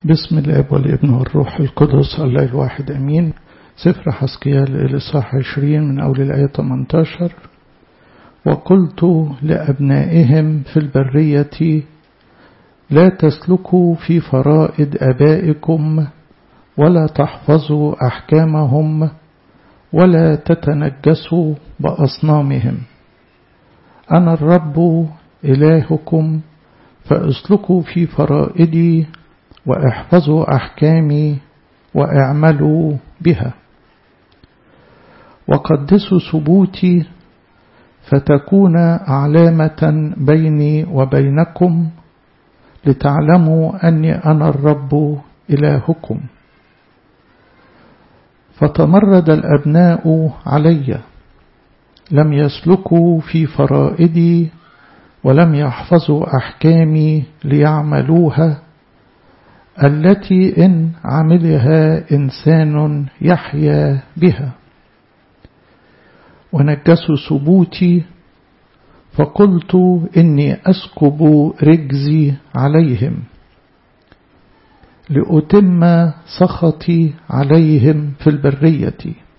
بسم الاب والابن والروح القدس الله الواحد امين سفر حسقيال الاصحاح 20 من اول الايه 18 وقلت لابنائهم في البريه لا تسلكوا في فرائد ابائكم ولا تحفظوا احكامهم ولا تتنجسوا باصنامهم انا الرب الهكم فاسلكوا في فرائدي واحفظوا احكامي واعملوا بها وقدسوا ثبوتي فتكون علامه بيني وبينكم لتعلموا اني انا الرب الهكم فتمرد الابناء علي لم يسلكوا في فرائدي ولم يحفظوا احكامي ليعملوها التي إن عملها إنسان يحيا بها ونجسوا ثبوتي فقلت إني أسكب رجزي عليهم لأتم سخطي عليهم في البرية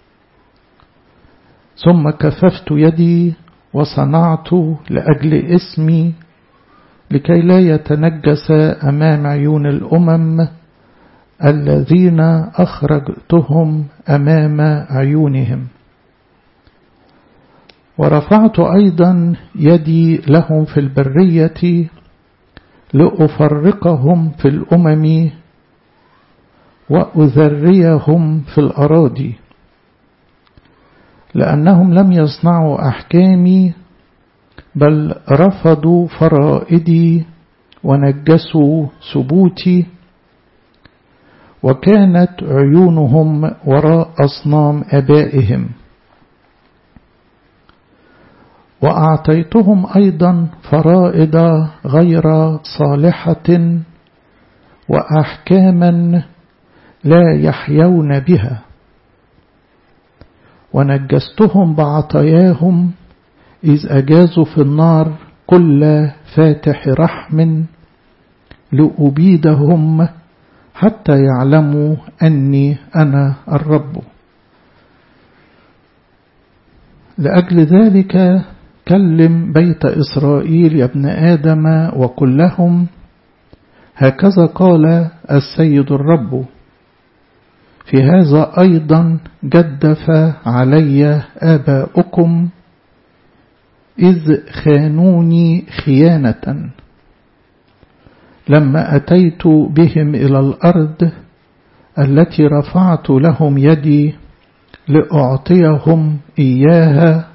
ثم كففت يدي وصنعت لأجل اسمي لكي لا يتنجس أمام عيون الأمم الذين أخرجتهم أمام عيونهم ورفعت أيضا يدي لهم في البرية لأفرقهم في الأمم وأذريهم في الأراضي لأنهم لم يصنعوا أحكامي بل رفضوا فرائدي ونجسوا ثبوتي وكانت عيونهم وراء أصنام آبائهم وأعطيتهم أيضا فرائض غير صالحة وأحكاما لا يحيون بها ونجستهم بعطاياهم إذ أجازوا في النار كل فاتح رحم لأبيدهم حتى يعلموا أني أنا الرب لأجل ذلك كلم بيت إسرائيل يا ابن آدم وقل لهم هكذا قال السيد الرب في هذا أيضا جدف علي آباؤكم إذ خانوني خيانة لما أتيت بهم إلى الأرض التي رفعت لهم يدي لأعطيهم إياها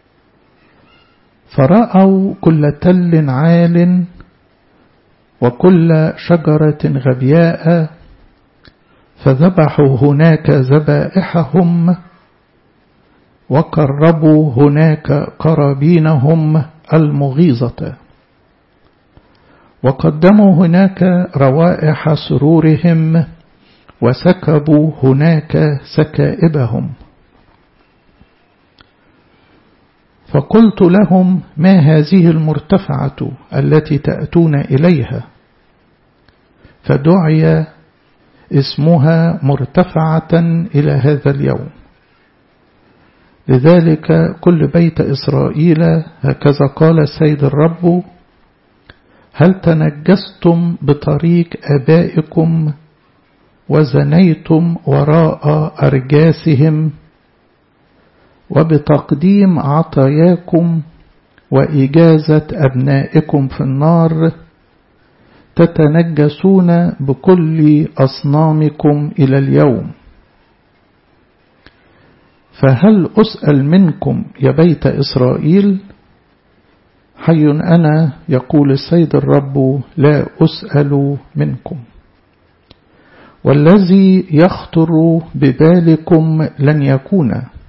فرأوا كل تل عال وكل شجرة غبياء فذبحوا هناك ذبائحهم وقربوا هناك قرابينهم المغيظة وقدموا هناك روائح سرورهم وسكبوا هناك سكائبهم فقلت لهم ما هذه المرتفعة التي تأتون إليها فدعي اسمها مرتفعة إلى هذا اليوم لذلك كل بيت إسرائيل هكذا قال السيد الرب هل تنجستم بطريق آبائكم وزنيتم وراء أرجاسهم وبتقديم عطاياكم وإجازة أبنائكم في النار تتنجسون بكل أصنامكم إلى اليوم فهل أسأل منكم يا بيت إسرائيل حي أنا يقول السيد الرب لا أسأل منكم والذي يخطر ببالكم لن يكون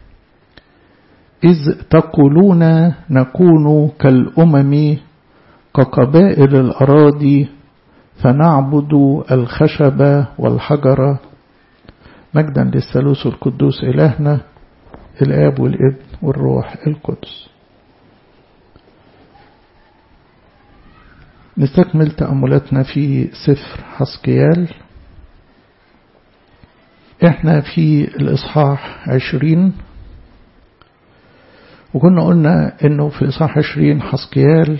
إذ تقولون نكون كالأمم كقبائل الأراضي فنعبد الخشب والحجر مجدا للثالوث القدوس إلهنا الآب والابن والروح القدس نستكمل تأملاتنا في سفر حسقيال احنا في الإصحاح عشرين وكنا قلنا انه في الإصحاح عشرين حسقيال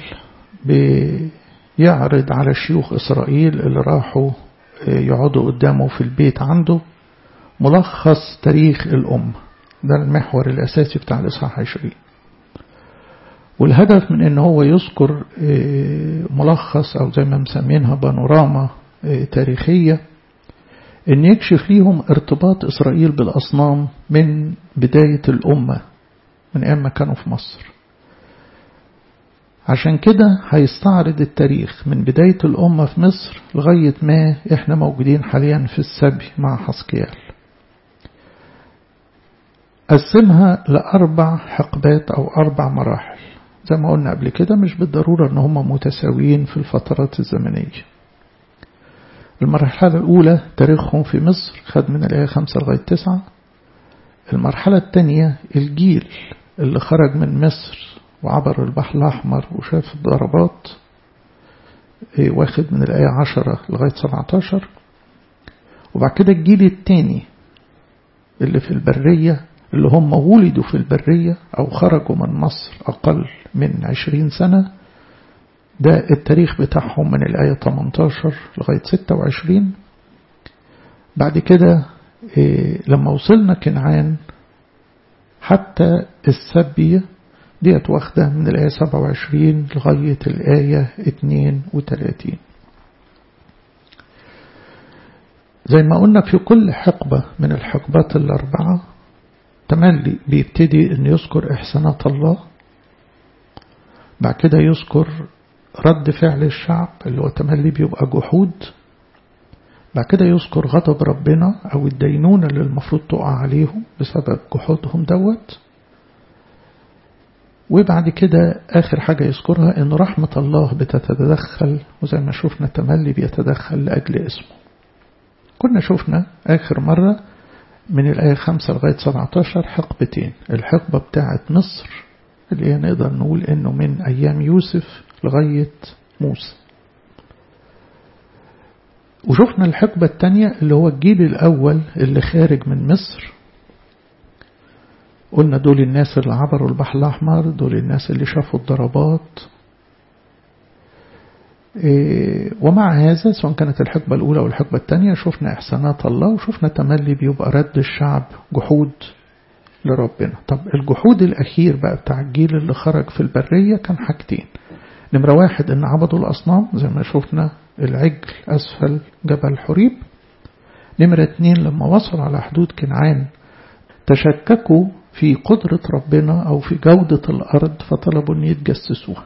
بيعرض على شيوخ إسرائيل اللي راحوا يقعدوا قدامه في البيت عنده ملخص تاريخ الأمة ده المحور الأساسي بتاع الإصحاح عشرين والهدف من ان هو يذكر ملخص او زي ما مسمينها بانوراما تاريخية ان يكشف ليهم ارتباط اسرائيل بالاصنام من بداية الامة من ايام ما كانوا في مصر عشان كده هيستعرض التاريخ من بداية الأمة في مصر لغاية ما احنا موجودين حاليا في السبي مع حسكيال قسمها لأربع حقبات أو أربع مراحل زي ما قلنا قبل كده مش بالضرورة ان هم متساويين في الفترات الزمنية المرحلة الأولى تاريخهم في مصر خد من الآية خمسة لغاية تسعة المرحلة الثانية الجيل اللي خرج من مصر وعبر البحر الأحمر وشاف الضربات واخد من الآية عشرة لغاية سبعة عشر وبعد كده الجيل الثاني اللي في البرية اللي هم ولدوا في البرية أو خرجوا من مصر أقل من عشرين سنة ده التاريخ بتاعهم من الآية 18 لغاية 26 بعد كده إيه لما وصلنا كنعان حتى السبية ديت واخدة من الآية 27 لغاية الآية 32 زي ما قلنا في كل حقبة من الحقبات الأربعة تملي بيبتدي أن يذكر إحسانات الله بعد كده يذكر رد فعل الشعب اللي هو تملي بيبقى جحود بعد كده يذكر غضب ربنا أو الدينونة اللي المفروض تقع عليهم بسبب جحودهم دوت وبعد كده آخر حاجة يذكرها إن رحمة الله بتتدخل وزي ما شفنا تملي بيتدخل لأجل اسمه كنا شفنا آخر مرة من الآية 5 لغاية 17 حقبتين الحقبة بتاعة مصر اللي هي نقدر نقول إنه من أيام يوسف لغاية موسى وشفنا الحقبة الثانية اللي هو الجيل الأول اللي خارج من مصر قلنا دول الناس اللي عبروا البحر الأحمر دول الناس اللي شافوا الضربات ومع هذا سواء كانت الحقبة الأولى أو الحقبة الثانية شفنا إحسانات الله وشفنا تملي بيبقى رد الشعب جحود لربنا طب الجحود الأخير بقى بتاع الجيل اللي خرج في البرية كان حاجتين نمرة واحد إن عبدوا الأصنام زي ما شفنا العجل أسفل جبل حريب نمرة اتنين لما وصلوا على حدود كنعان تشككوا في قدرة ربنا أو في جودة الأرض فطلبوا أن يتجسسوها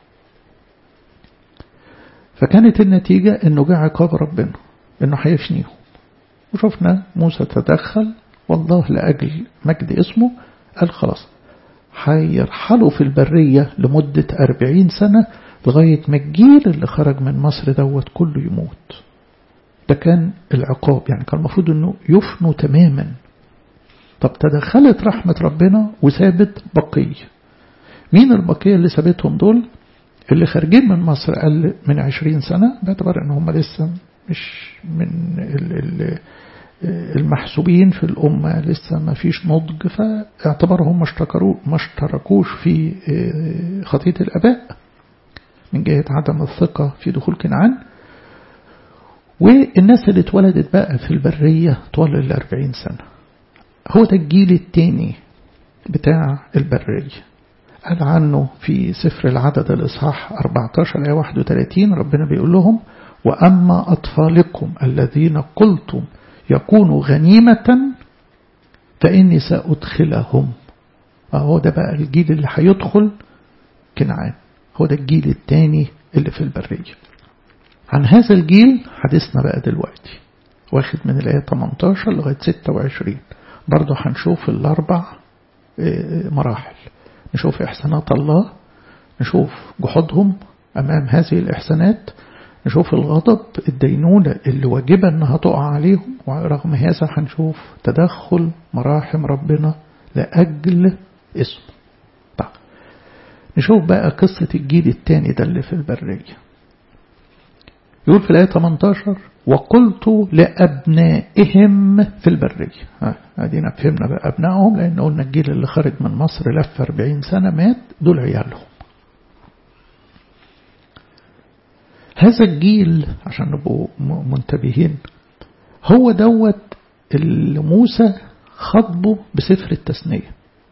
فكانت النتيجة أنه جاء عقاب ربنا أنه هيفنيهم وشفنا موسى تدخل والله لأجل مجد اسمه قال خلاص هيرحلوا في البرية لمدة أربعين سنة لغاية ما الجيل اللي خرج من مصر دوت كله يموت ده كان العقاب يعني كان المفروض أنه يفنوا تماما طب تدخلت رحمة ربنا وسابت بقية مين البقية اللي سابتهم دول اللي خارجين من مصر أقل من عشرين سنة باعتبار ان هم لسه مش من المحسوبين في الأمة لسه ما فيش نضج فاعتبارهم ما اشتركوش في خطية الأباء من جهة عدم الثقة في دخول كنعان والناس اللي اتولدت بقى في البرية طوال الأربعين سنة هو ده الجيل التاني بتاع البرية قال عنه في سفر العدد الإصحاح 14 آية 31 ربنا بيقول لهم وأما أطفالكم الذين قلتم يكونوا غنيمة فإني سأدخلهم أهو ده بقى الجيل اللي هيدخل كنعان هو ده الجيل الثاني اللي في البرية عن هذا الجيل حديثنا بقى دلوقتي واخد من الآية 18 لغاية 26 برضه هنشوف الأربع مراحل نشوف إحسانات الله نشوف جحودهم أمام هذه الإحسانات نشوف الغضب الدينونة اللي واجبة أنها تقع عليهم ورغم هذا هنشوف تدخل مراحم ربنا لأجل اسمه طيب نشوف بقى قصة الجيل الثاني ده اللي في البرية يقول في الآية 18 وقلت لأبنائهم في البرية ادينا فهمنا بقى أبنائهم لأن قلنا الجيل اللي خرج من مصر لف 40 سنة مات دول عيالهم هذا الجيل عشان نبقوا منتبهين هو دوت اللي موسى خطبه بسفر التثنية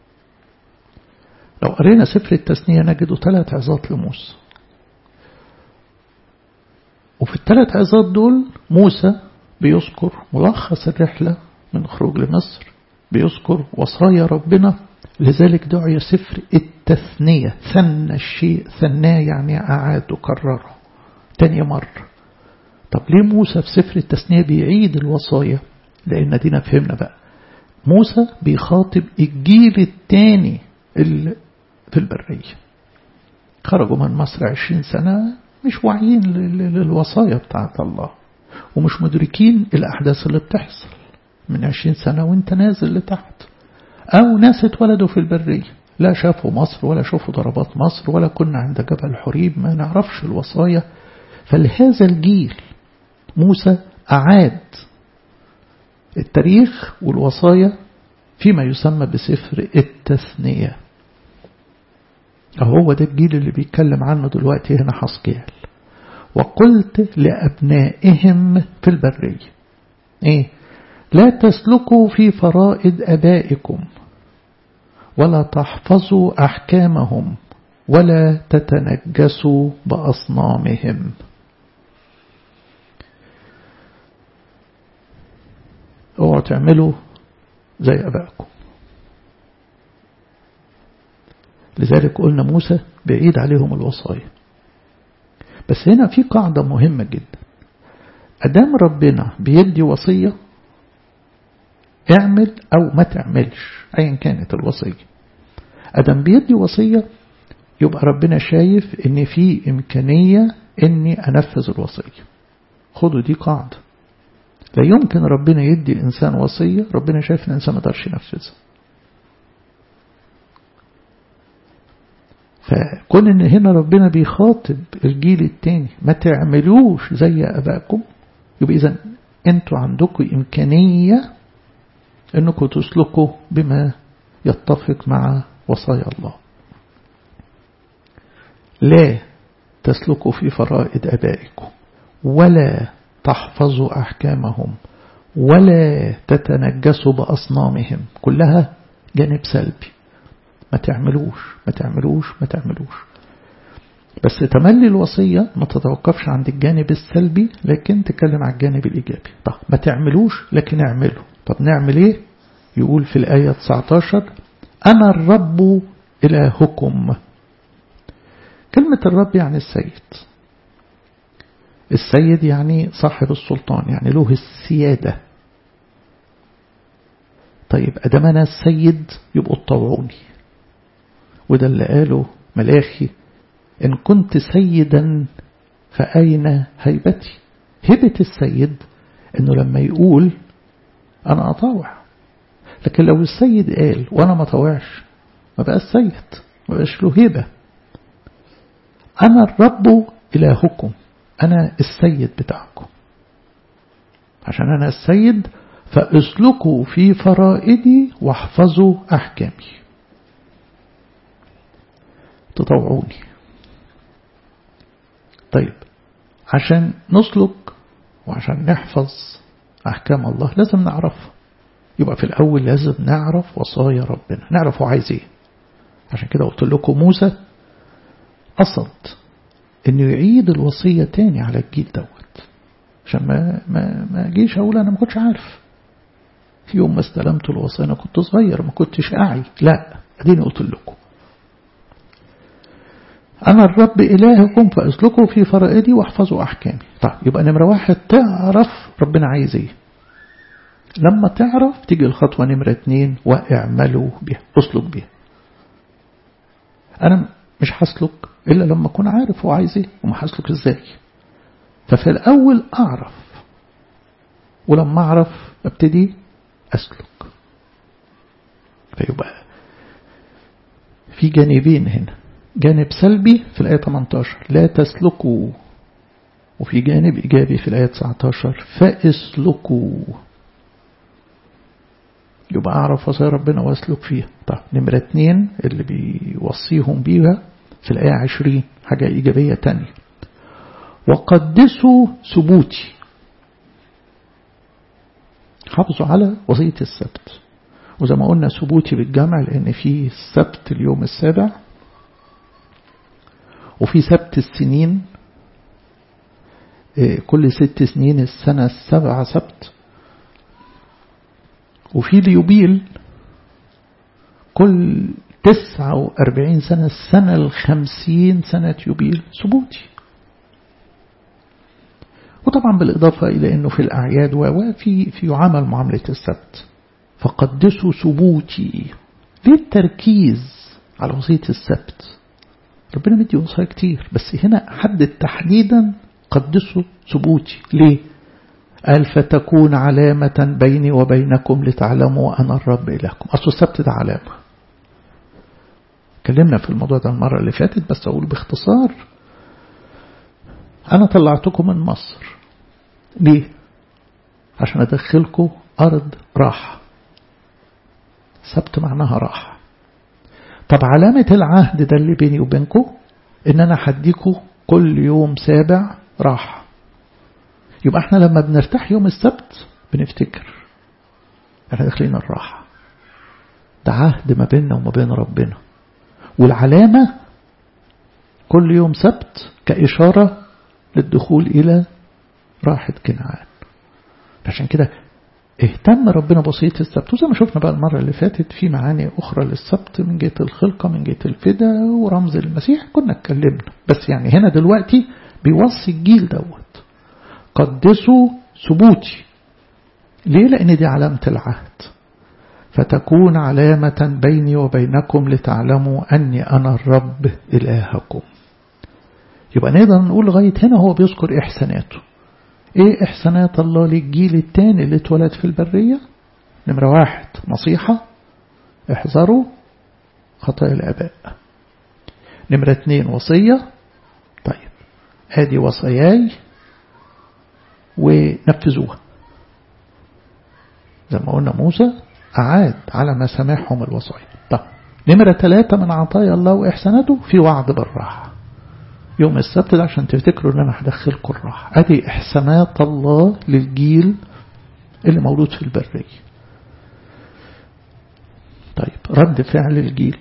لو قرينا سفر التثنية نجده ثلاث عظات لموسى وفي الثلاث عظات دول موسى بيذكر ملخص الرحلة من خروج لمصر بيذكر وصايا ربنا لذلك دعي سفر التثنية ثنى الشيء ثناه يعني أعاد وكرره تاني مرة طب ليه موسى في سفر التثنية بيعيد الوصايا لأن دينا فهمنا بقى موسى بيخاطب الجيل الثاني اللي في البرية خرجوا من مصر عشرين سنة مش واعيين للوصايا بتاعت الله ومش مدركين الأحداث اللي بتحصل من عشرين سنة وانت نازل لتحت أو ناس اتولدوا في البرية لا شافوا مصر ولا شافوا ضربات مصر ولا كنا عند جبل حريب ما نعرفش الوصايا فلهذا الجيل موسى أعاد التاريخ والوصايا فيما يسمى بسفر التثنية هو ده الجيل اللي بيتكلم عنه دلوقتي هنا حسكيال وقلت لأبنائهم في البرية إيه؟ لا تسلكوا في فرائد أبائكم ولا تحفظوا أحكامهم ولا تتنجسوا بأصنامهم اوعوا تعملوا زي أبائكم لذلك قلنا موسى بعيد عليهم الوصايا بس هنا في قاعدة مهمة جدا أدام ربنا بيدي وصية اعمل أو ما تعملش أيا كانت الوصية أدام بيدي وصية يبقى ربنا شايف ان في إمكانية اني أنفذ الوصية خدوا دي قاعدة لا يمكن ربنا يدي الإنسان وصية ربنا شايف ان الإنسان ما يقدرش ينفذها فكون ان هنا ربنا بيخاطب الجيل التاني ما تعملوش زي ابائكم يبقى اذا انتوا عندكم امكانية انكم تسلكوا بما يتفق مع وصايا الله لا تسلكوا في فرائد ابائكم ولا تحفظوا احكامهم ولا تتنجسوا باصنامهم كلها جانب سلبي ما تعملوش ما تعملوش ما تعملوش بس تملي الوصية ما تتوقفش عند الجانب السلبي لكن تتكلم على الجانب الإيجابي طب ما تعملوش لكن اعملوا طب نعمل ايه يقول في الآية 19 أنا الرب إلهكم كلمة الرب يعني السيد السيد يعني صاحب السلطان يعني له السيادة طيب أدام أنا السيد يبقوا تطوعوني وده اللي قاله ملاخي إن كنت سيدا فأين هيبتي هبة السيد إنه لما يقول أنا أطاوع لكن لو السيد قال وأنا ما طاوعش ما بقى السيد ما بقاش له هبة أنا الرب إلهكم أنا السيد بتاعكم عشان أنا السيد فاسلكوا في فرائدي واحفظوا أحكامي تطوعوني طيب عشان نسلك وعشان نحفظ أحكام الله لازم نعرفها يبقى في الأول لازم نعرف وصايا ربنا نعرف هو عايز ايه عشان كده قلت لكم موسى قصد انه يعيد الوصية تاني على الجيل دوت عشان ما ما ما جيش اقول انا ما كنتش عارف في يوم ما استلمت الوصية انا كنت صغير ما كنتش اعي لا اديني قلت لكم أنا الرب إلهكم فأسلكوا في فرائدي واحفظوا أحكامي طيب يبقى نمرة واحد تعرف ربنا عايز إيه لما تعرف تيجي الخطوة نمرة اتنين واعملوا بها اسلك بها أنا مش هسلك إلا لما أكون عارف هو عايز إيه وما هسلك إزاي ففي الأول أعرف ولما أعرف أبتدي أسلك فيبقى في جانبين هنا جانب سلبي في الآية 18 لا تسلكوا وفي جانب إيجابي في الآية 19 فاسلكوا يبقى أعرف وصايا ربنا واسلك فيها طب نمرة اتنين اللي بيوصيهم بيها في الآية 20 حاجة إيجابية تانية وقدسوا ثبوتي حافظوا على وصية السبت وزي ما قلنا ثبوتي بالجمع لأن في السبت اليوم السابع وفي سبت السنين كل ست سنين السنة السبعة سبت وفي اليوبيل كل تسعة وأربعين سنة السنة الخمسين سنة يوبيل ثبوتي وطبعا بالإضافة إلى أنه في الأعياد وفي في يعامل معاملة السبت فقدسوا ثبوتي ليه التركيز على وصية السبت ربنا مدي وصايا كتير بس هنا حدد تحديدا قدسوا ثبوتي ليه قال فتكون علامة بيني وبينكم لتعلموا أنا الرب إلهكم أصل السبت ده علامة اتكلمنا في الموضوع ده المرة اللي فاتت بس أقول باختصار أنا طلعتكم من مصر ليه عشان أدخلكم أرض راحة سبت معناها راحة طب علامة العهد ده اللي بيني وبينكم إن أنا هديكم كل يوم سابع راحة يبقى احنا لما بنرتاح يوم السبت بنفتكر احنا داخلين الراحة ده عهد ما بيننا وما بين ربنا والعلامة كل يوم سبت كإشارة للدخول إلى راحة كنعان عشان كده اهتم ربنا بوصية السبت وزي ما شفنا بقى المرة اللي فاتت في معاني أخرى للسبت من جهة الخلقة من جهة الفدا ورمز المسيح كنا اتكلمنا بس يعني هنا دلوقتي بيوصي الجيل دوت قدسوا ثبوتي ليه لأن دي علامة العهد فتكون علامة بيني وبينكم لتعلموا أني أنا الرب إلهكم يبقى نقدر نقول لغاية هنا هو بيذكر إحساناته إيه إحسانات الله للجيل الثاني اللي اتولد في البرية نمرة واحد نصيحة احذروا خطايا الآباء نمرة اتنين وصية طيب ادي وصاياي ونفذوها زي ما قلنا موسى أعاد على ما سمعهم الوصايا طب نمرة ثلاثة من عطايا الله وإحساناته في وعد بالراحة يوم السبت ده عشان تفتكروا ان انا هدخلكم الراحة ادي احسانات الله للجيل اللي مولود في البرية طيب رد فعل الجيل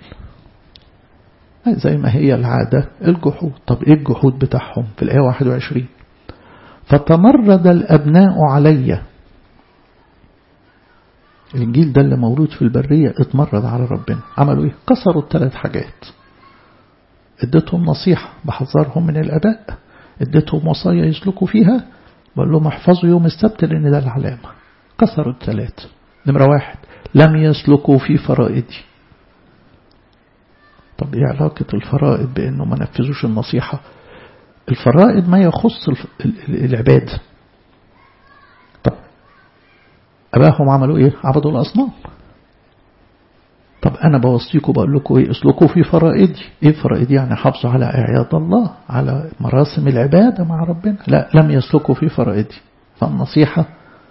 زي ما هي العادة الجحود طب ايه الجحود بتاعهم في الآية 21 فتمرد الأبناء علي الجيل ده اللي مولود في البرية اتمرد على ربنا عملوا ايه كسروا الثلاث حاجات اديتهم نصيحة بحذرهم من الأباء اديتهم وصايا يسلكوا فيها بقول لهم احفظوا يوم السبت لأن ده العلامة كسروا الثلاث نمرة واحد لم يسلكوا في فرائدي طب ايه علاقة الفرائض بأنه ما نفذوش النصيحة الفرائض ما يخص العباد طب أباهم عملوا ايه عبدوا الأصنام طب أنا بوصيكم بقول لكم إيه اسلكوا في فرائدي إيه فرائدي يعني حافظوا على أعياد الله على مراسم العبادة مع ربنا لا لم يسلكوا في فرائدي فالنصيحة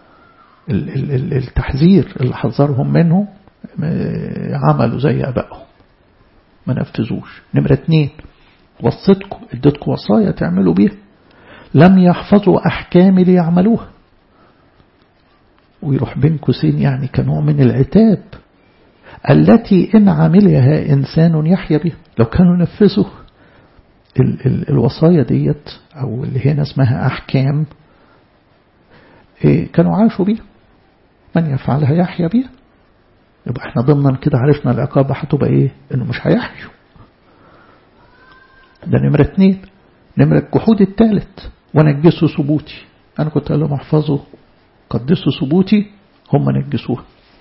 التحذير اللي حذرهم منه عملوا زي أبائهم ما نفذوش نمرة اتنين وصيتكم اديتكم وصايا تعملوا بيها لم يحفظوا أحكامي ليعملوها ويروح بين قوسين يعني كنوع من العتاب التي إن عملها إنسان يحيا بها لو كانوا نفذوا ال ال الوصايا ديت أو اللي هنا اسمها أحكام إيه كانوا عاشوا بيها من يفعلها يحيا بيها يبقى احنا ضمنا كده عرفنا العقابة هتبقى ايه انه مش هيحيوا ده نمرة اتنين نمرة الجحود الثالث ونجسوا ثبوتي انا كنت قال لهم احفظوا قدسوا ثبوتي هم نجسوها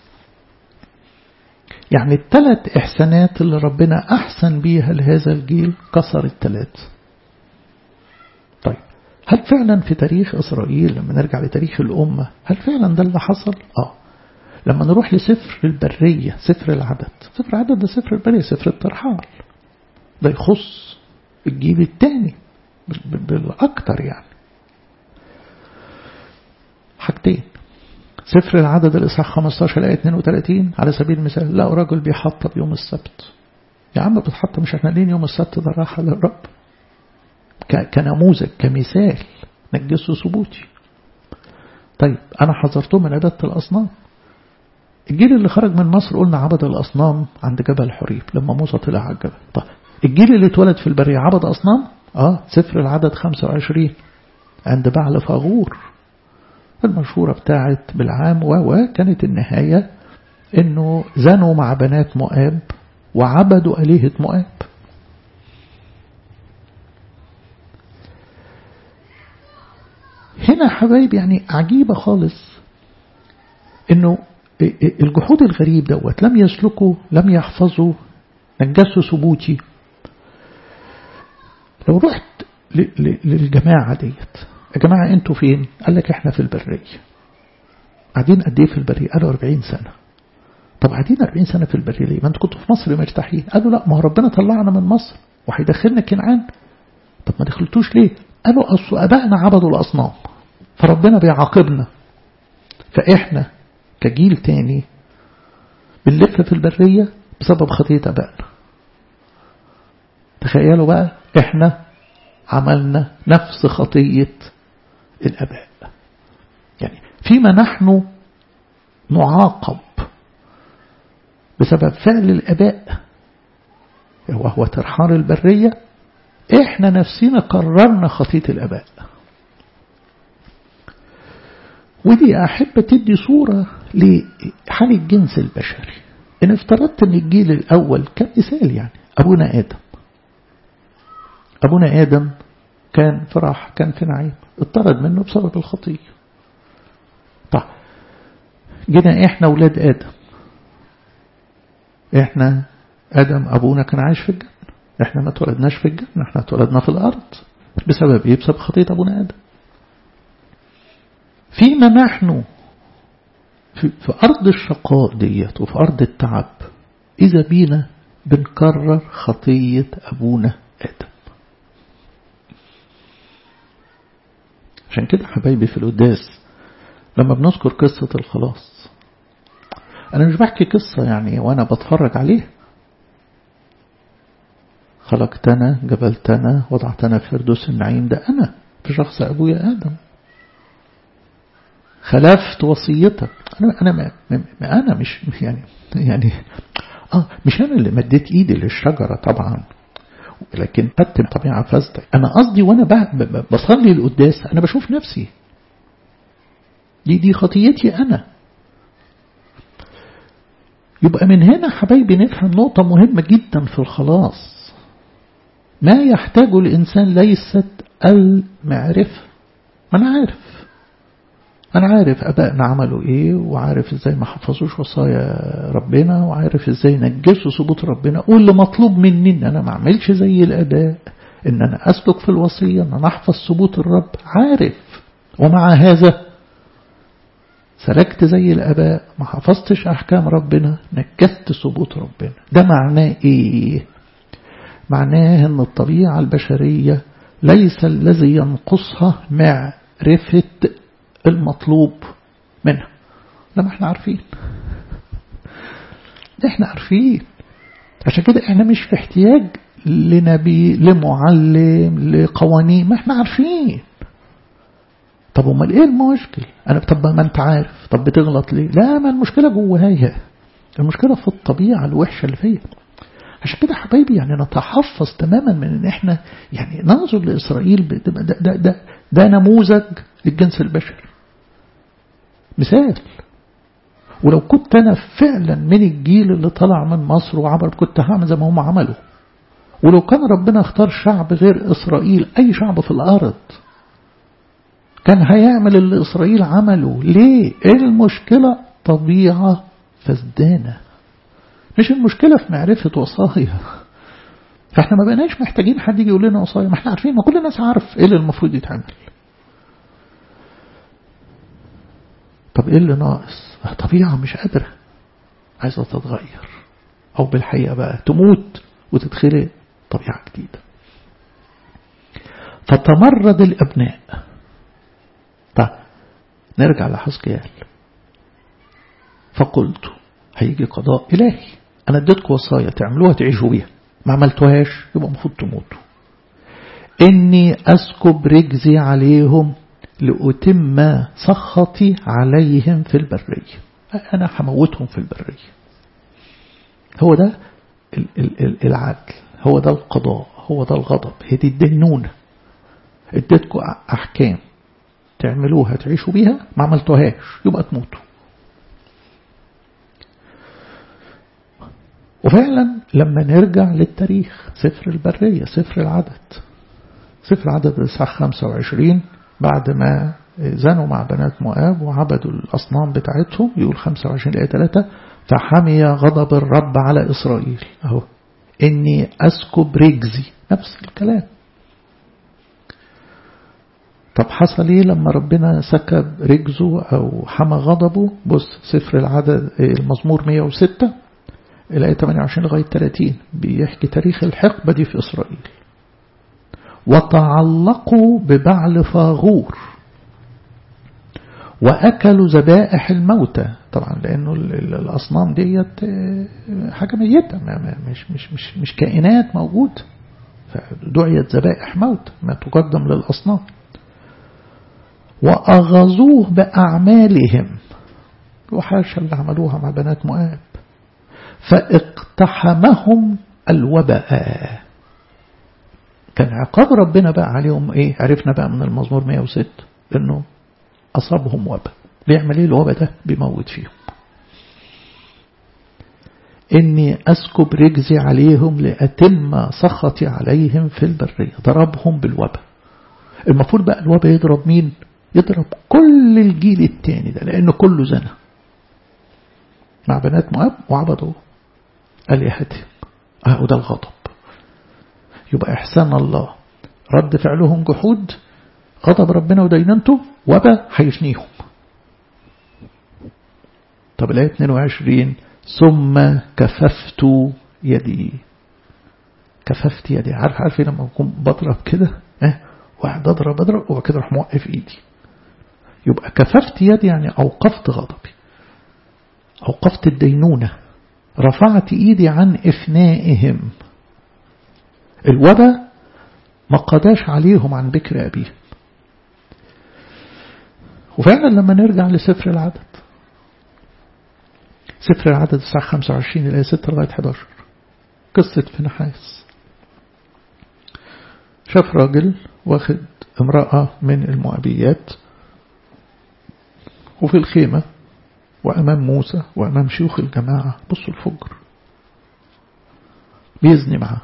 يعني الثلاث إحسانات اللي ربنا أحسن بيها لهذا الجيل كسر الثلاث طيب هل فعلا في تاريخ إسرائيل لما نرجع لتاريخ الأمة هل فعلا ده اللي حصل؟ آه لما نروح لسفر البرية سفر العدد سفر العدد ده سفر البرية سفر الترحال ده يخص الجيل الثاني بالأكثر يعني حاجتين سفر العدد الإصحاح 15 الآية 32 على سبيل المثال لا رجل بيحطب يوم السبت يا عم بتحطب مش احنا لين يوم السبت ده راحة للرب كنموذج كمثال نجسه ثبوتي طيب أنا حذرته من عبادة الأصنام الجيل اللي خرج من مصر قلنا عبد الأصنام عند جبل حريب لما موسى طلع على الجبل طيب الجيل اللي اتولد في البرية عبد أصنام اه سفر العدد 25 عند بعل فاغور المشهورة بتاعت بالعام وكانت النهاية انه زنوا مع بنات مؤاب وعبدوا آلهة مؤاب هنا حبايب يعني عجيبة خالص انه الجحود الغريب دوت لم يسلكوا لم يحفظوا نجسوا ثبوتي لو رحت للجماعة ديت يا جماعة انتوا فين قال لك احنا في البرية قاعدين قد ايه في البرية قالوا 40 سنة طب قاعدين 40 سنة في البرية ليه ما انتوا كنتوا في مصر مرتاحين قالوا لا ما هو ربنا طلعنا من مصر وهيدخلنا كنعان طب ما دخلتوش ليه قالوا أصل أبائنا عبدوا الأصنام فربنا بيعاقبنا فإحنا كجيل تاني بنلف في البرية بسبب خطية أبائنا تخيلوا بقى إحنا عملنا نفس خطية الأباء يعني فيما نحن نعاقب بسبب فعل الأباء وهو ترحال البرية احنا نفسنا قررنا خطية الأباء ودي أحب تدي صورة لحال الجنس البشري إن افترضت أن الجيل الأول كمثال يعني أبونا آدم أبونا آدم كان في راحة كان في نعيم اطرد منه بسبب الخطية طيب جينا احنا ولاد آدم احنا آدم أبونا كان عايش في الجنة احنا ما اتولدناش في الجنة احنا اتولدنا في الأرض بسبب ايه بسبب خطية أبونا آدم فيما نحن في, في أرض الشقاء ديت وفي أرض التعب إذا بينا بنكرر خطية أبونا آدم عشان كده حبايبي في القداس لما بنذكر قصة الخلاص أنا مش بحكي قصة يعني وأنا بتفرج عليه خلقتنا جبلتنا وضعتنا في فردوس النعيم ده أنا في شخص أبويا آدم خلفت وصيتك أنا أنا ما, ما أنا مش يعني يعني آه مش أنا اللي مديت إيدي للشجرة طبعا لكن خدت طبيعة فاسدة أنا قصدي وأنا بصلي القداس أنا بشوف نفسي دي دي خطيتي أنا يبقى من هنا حبايبي نفهم نقطة مهمة جدا في الخلاص ما يحتاجه الإنسان ليست المعرفة ما أنا عارف أنا عارف أبائنا عملوا إيه وعارف إزاي ما حفظوش وصايا ربنا وعارف إزاي نجسوا ثبوت ربنا واللي مطلوب مني إن أنا ما أعملش زي الأداء إن أنا أسلك في الوصية إن أنا أحفظ ثبوت الرب عارف ومع هذا سلكت زي الأباء ما حفظتش أحكام ربنا نجست ثبوت ربنا ده معناه إيه معناه أن الطبيعة البشرية ليس الذي ينقصها معرفة المطلوب منها لما احنا عارفين ده احنا عارفين عشان كده احنا مش في احتياج لنبي لمعلم لقوانين ما احنا عارفين طب امال ايه المشكل انا طب ما انت عارف طب بتغلط ليه لا ما المشكله جوايا المشكله في الطبيعه الوحشه اللي فيا عشان كده حبايبي يعني نتحفظ تماما من ان احنا يعني ننظر لاسرائيل ده, ده, ده, ده نموذج للجنس البشري مثال ولو كنت أنا فعلا من الجيل اللي طلع من مصر وعمل كنت هعمل زي ما هم عملوا ولو كان ربنا اختار شعب غير إسرائيل أي شعب في الأرض كان هيعمل اللي إسرائيل عمله ليه المشكلة طبيعة فسدانة مش المشكلة في معرفة وصايا فاحنا ما بقناش محتاجين حد يجي يقول لنا وصايا ما احنا عارفين ما كل الناس عارف ايه اللي المفروض يتعمل طب ايه اللي ناقص طبيعة مش قادرة عايزة تتغير او بالحقيقة بقى تموت وتتخلق طبيعة جديدة فتمرد الابناء طب نرجع لحزقيال فقلت هيجي قضاء إلهي أنا اديتكم وصايا تعملوها تعيشوا بيها ما عملتوهاش يبقى المفروض تموتوا إني أسكب رجزي عليهم لأتم سخطي عليهم في البرية أنا هموتهم في البرية هو ده العدل هو ده القضاء هو ده الغضب هي دي الدينونة اديتكم أحكام تعملوها تعيشوا بيها ما عملتوهاش يبقى تموتوا وفعلا لما نرجع للتاريخ سفر البرية سفر العدد سفر العدد الإصحاح 25 بعد ما زنوا مع بنات مؤاب وعبدوا الأصنام بتاعتهم يقول 25 آية 3 فحمي غضب الرب على إسرائيل أهو إني أسكب رجزي نفس الكلام طب حصل ايه لما ربنا سكب رجزه او حمى غضبه بص سفر العدد المزمور 106 الآية 28 لغاية 30 بيحكي تاريخ الحقبة دي في إسرائيل وتعلقوا ببعل فاغور وأكلوا ذبائح الموتى طبعا لأنه الأصنام ديت حاجة ميتة مش, مش, مش, مش كائنات موجودة فدعيت ذبائح موت ما تقدم للأصنام وأغزوه بأعمالهم وحاشا اللي عملوها مع بنات مؤاب فاقتحمهم الوباء كان عقاب ربنا بقى عليهم ايه عرفنا بقى من المزمور 106 انه اصابهم وباء بيعمل ايه الوباء ده بيموت فيهم إني أسكب رجزي عليهم لأتم سخطي عليهم في البرية ضربهم بالوباء المفروض بقى الوباء يضرب مين يضرب كل الجيل التاني ده لأنه كله زنا مع بنات مؤاب وعبدوا آلهتهم أهو وده الغضب يبقى إحسان الله رد فعلهم جحود غضب ربنا وديننته وبا هيفنيهم طب الآية 22 ثم كففت يدي كففت يدي عارف عارف لما أكون بضرب كده اه واحد أضرب أضرب وبعد كده أروح موقف إيدي يبقى كففت يدي يعني أوقفت غضبي أوقفت الدينونة رفعت إيدي عن إفنائهم الوبا ما قداش عليهم عن بكر أبيهم وفعلا لما نرجع لسفر العدد سفر العدد الساعة 25 إلى 6 لغاية 11 قصة فنحاس شاف راجل واخد امرأة من المؤبيات وفي الخيمة وأمام موسى وأمام شيوخ الجماعة بصوا الفجر بيزني معاه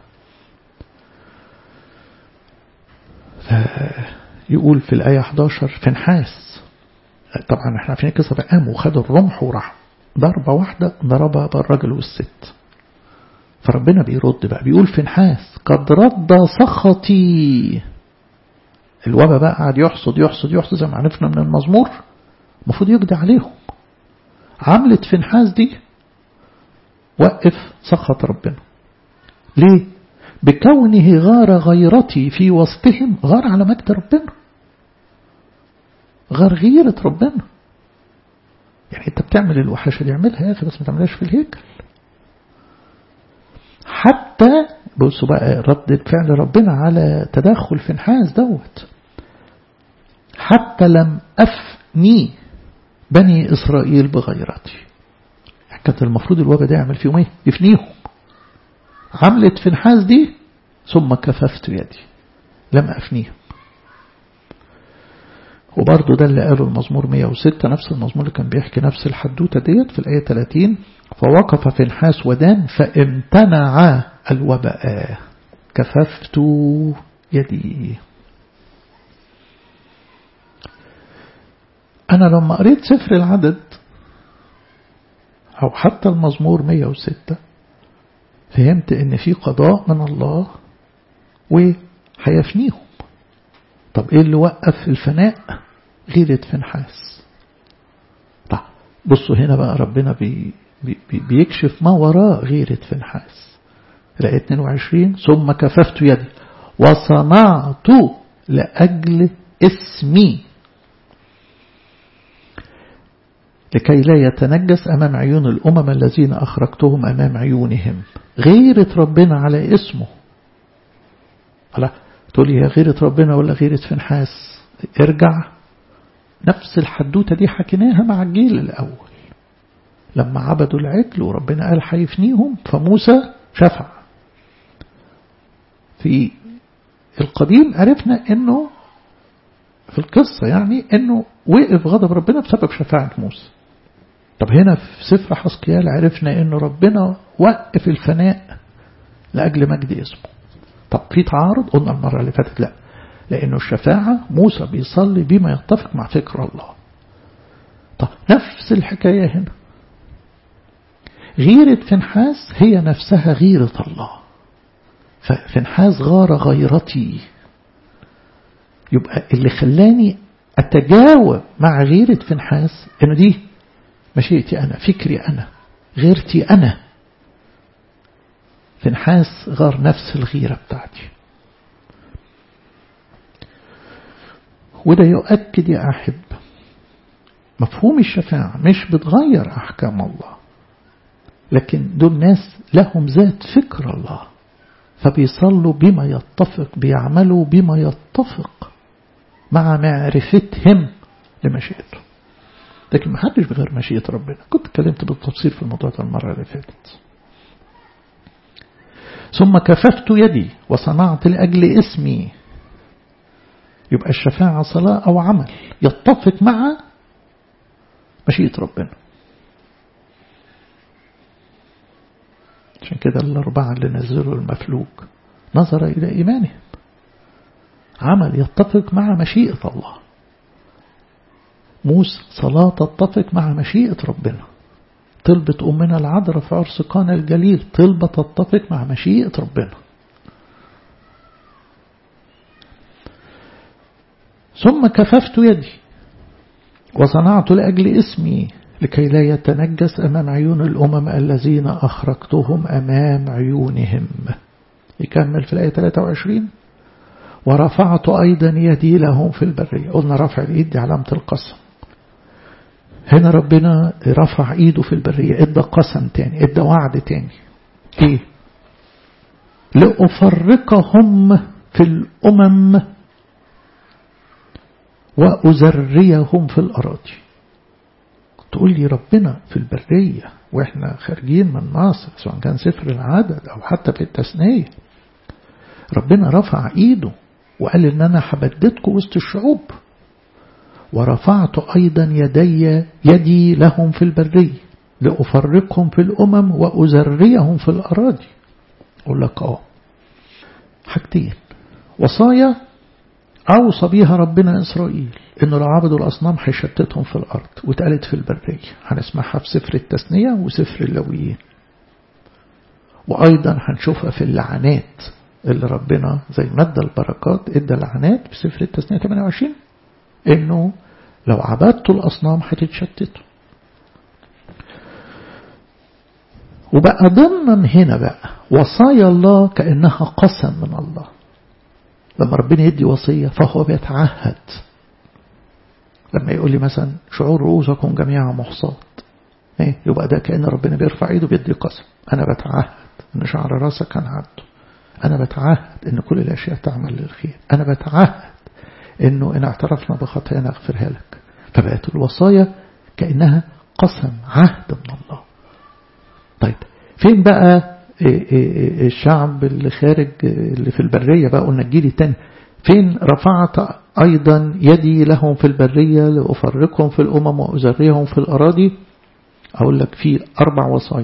يقول في الآية 11 فنحاس طبعا احنا عارفين القصة ده قام وخد الرمح وراح ضربة واحدة ضربها بالراجل والست فربنا بيرد بقى بيقول فنحاس قد رد سخطي الوبا بقى قاعد يحصد يحصد يحصد زي ما عرفنا من المزمور المفروض يقضي عليهم عملت فنحاس دي وقف سخط ربنا ليه بكونه غار غيرتي في وسطهم غار على مجد ربنا غار غيرة ربنا يعني انت بتعمل الوحشة دي اعملها يا اخي بس ما تعملهاش في الهيكل حتى بصوا بقى ردة فعل ربنا على تدخل في نحاس دوت حتى لم أفني بني إسرائيل بغيرتي كانت المفروض الوباء ده يعمل فيهم ايه يفنيهم عملت في نحاس دي ثم كففت يدي لم أفنيهم وبرضه ده اللي قاله المزمور 106 نفس المزمور اللي كان بيحكي نفس الحدوتة ديت في الآية 30 فوقف في نحاس ودان فامتنع الوباء كففت يدي أنا لما قريت سفر العدد أو حتى المزمور 106 فهمت إن في قضاء من الله وهيفنيهم طب إيه اللي وقف الفناء غيرة فنحاس طب بصوا هنا بقى ربنا بي بي بيكشف ما وراء غيرة فنحاس الآية 22 ثم كففت يدي وصنعت لأجل اسمي لكي لا يتنجس أمام عيون الأمم الذين أخرجتهم أمام عيونهم غيرة ربنا على اسمه لا تقول لي هي غيرة ربنا ولا غيرة فنحاس ارجع نفس الحدوتة دي حكيناها مع الجيل الأول لما عبدوا العجل وربنا قال هيفنيهم فموسى شفع في القديم عرفنا انه في القصة يعني انه وقف غضب ربنا بسبب شفاعة موسى طب هنا في سفر حسقيال عرفنا انه ربنا وقف الفناء لأجل مجد اسمه طب في تعارض قلنا المرة اللي فاتت لا لأنه الشفاعة موسى بيصلي بما يتفق مع فكر الله طب نفس الحكاية هنا غيرة فنحاس هي نفسها غيرة الله ففنحاس غار غيرتي يبقى اللي خلاني أتجاوب مع غيرة فنحاس إنه دي مشيئتي أنا فكري أنا غيرتي أنا فنحاس غار نفس الغيرة بتاعتي وده يؤكد يا أحب مفهوم الشفاعة مش بتغير أحكام الله لكن دول ناس لهم ذات فكر الله فبيصلوا بما يتفق بيعملوا بما يتفق مع معرفتهم لمشيئته لكن ما حدش بغير مشيئة ربنا كنت اتكلمت بالتفصيل في الموضوع ده المرة اللي فاتت ثم كففت يدي وصنعت لأجل اسمي يبقى الشفاعة صلاة أو عمل يتفق مع مشيئة ربنا عشان كده الأربعة اللي نزلوا المفلوج نظر إلى إيمانهم عمل يتفق مع مشيئة الله موسى صلاة تتفق مع مشيئة ربنا طلبة أمنا العذراء في عرس قانا الجليل طلبة تتفق مع مشيئة ربنا ثم كففت يدي وصنعت لأجل اسمي لكي لا يتنجس أمام عيون الأمم الذين أخرجتهم أمام عيونهم يكمل في الآية 23 ورفعت أيضا يدي لهم في البرية قلنا رفع الإيد دي علامة القسم هنا ربنا رفع إيده في البرية ادى قسم تاني ادى وعد تاني ايه لأفرقهم في الأمم وأزريهم في الأراضي تقول لي ربنا في البرية وإحنا خارجين من مصر سواء كان سفر العدد أو حتى في التثنية ربنا رفع إيده وقال إن أنا حبددكم وسط الشعوب ورفعت أيضا يدي يدي لهم في البرية لأفرقهم في الأمم وأزريهم في الأراضي أقول لك آه حاجتين وصايا أوصى بيها ربنا إسرائيل إنه لو عبدوا الأصنام هيشتتهم في الأرض واتقالت في البرية هنسمعها في سفر التثنية وسفر اللويين وأيضا هنشوفها في اللعنات اللي ربنا زي مد البركات ادى لعنات في سفر التثنية 28 إنه لو عبدتوا الأصنام هتتشتتوا وبقى ضمنا هنا بقى وصايا الله كأنها قسم من الله لما ربنا يدي وصية فهو بيتعهد لما يقول لي مثلا شعور رؤوسكم جميعا محصات ايه يبقى ده كأن ربنا بيرفع ايده بيدي قسم انا بتعهد ان شعر راسك هنعده انا بتعهد ان كل الاشياء تعمل للخير انا بتعهد انه ان اعترفنا بخطايانا اغفرها لك فبقت الوصايا كأنها قسم عهد من الله طيب فين بقى الشعب اللي خارج اللي في البرية بقى قلنا الجيل التاني فين رفعت أيضا يدي لهم في البرية لأفرقهم في الأمم وأزريهم في الأراضي أقول لك في أربع وصايا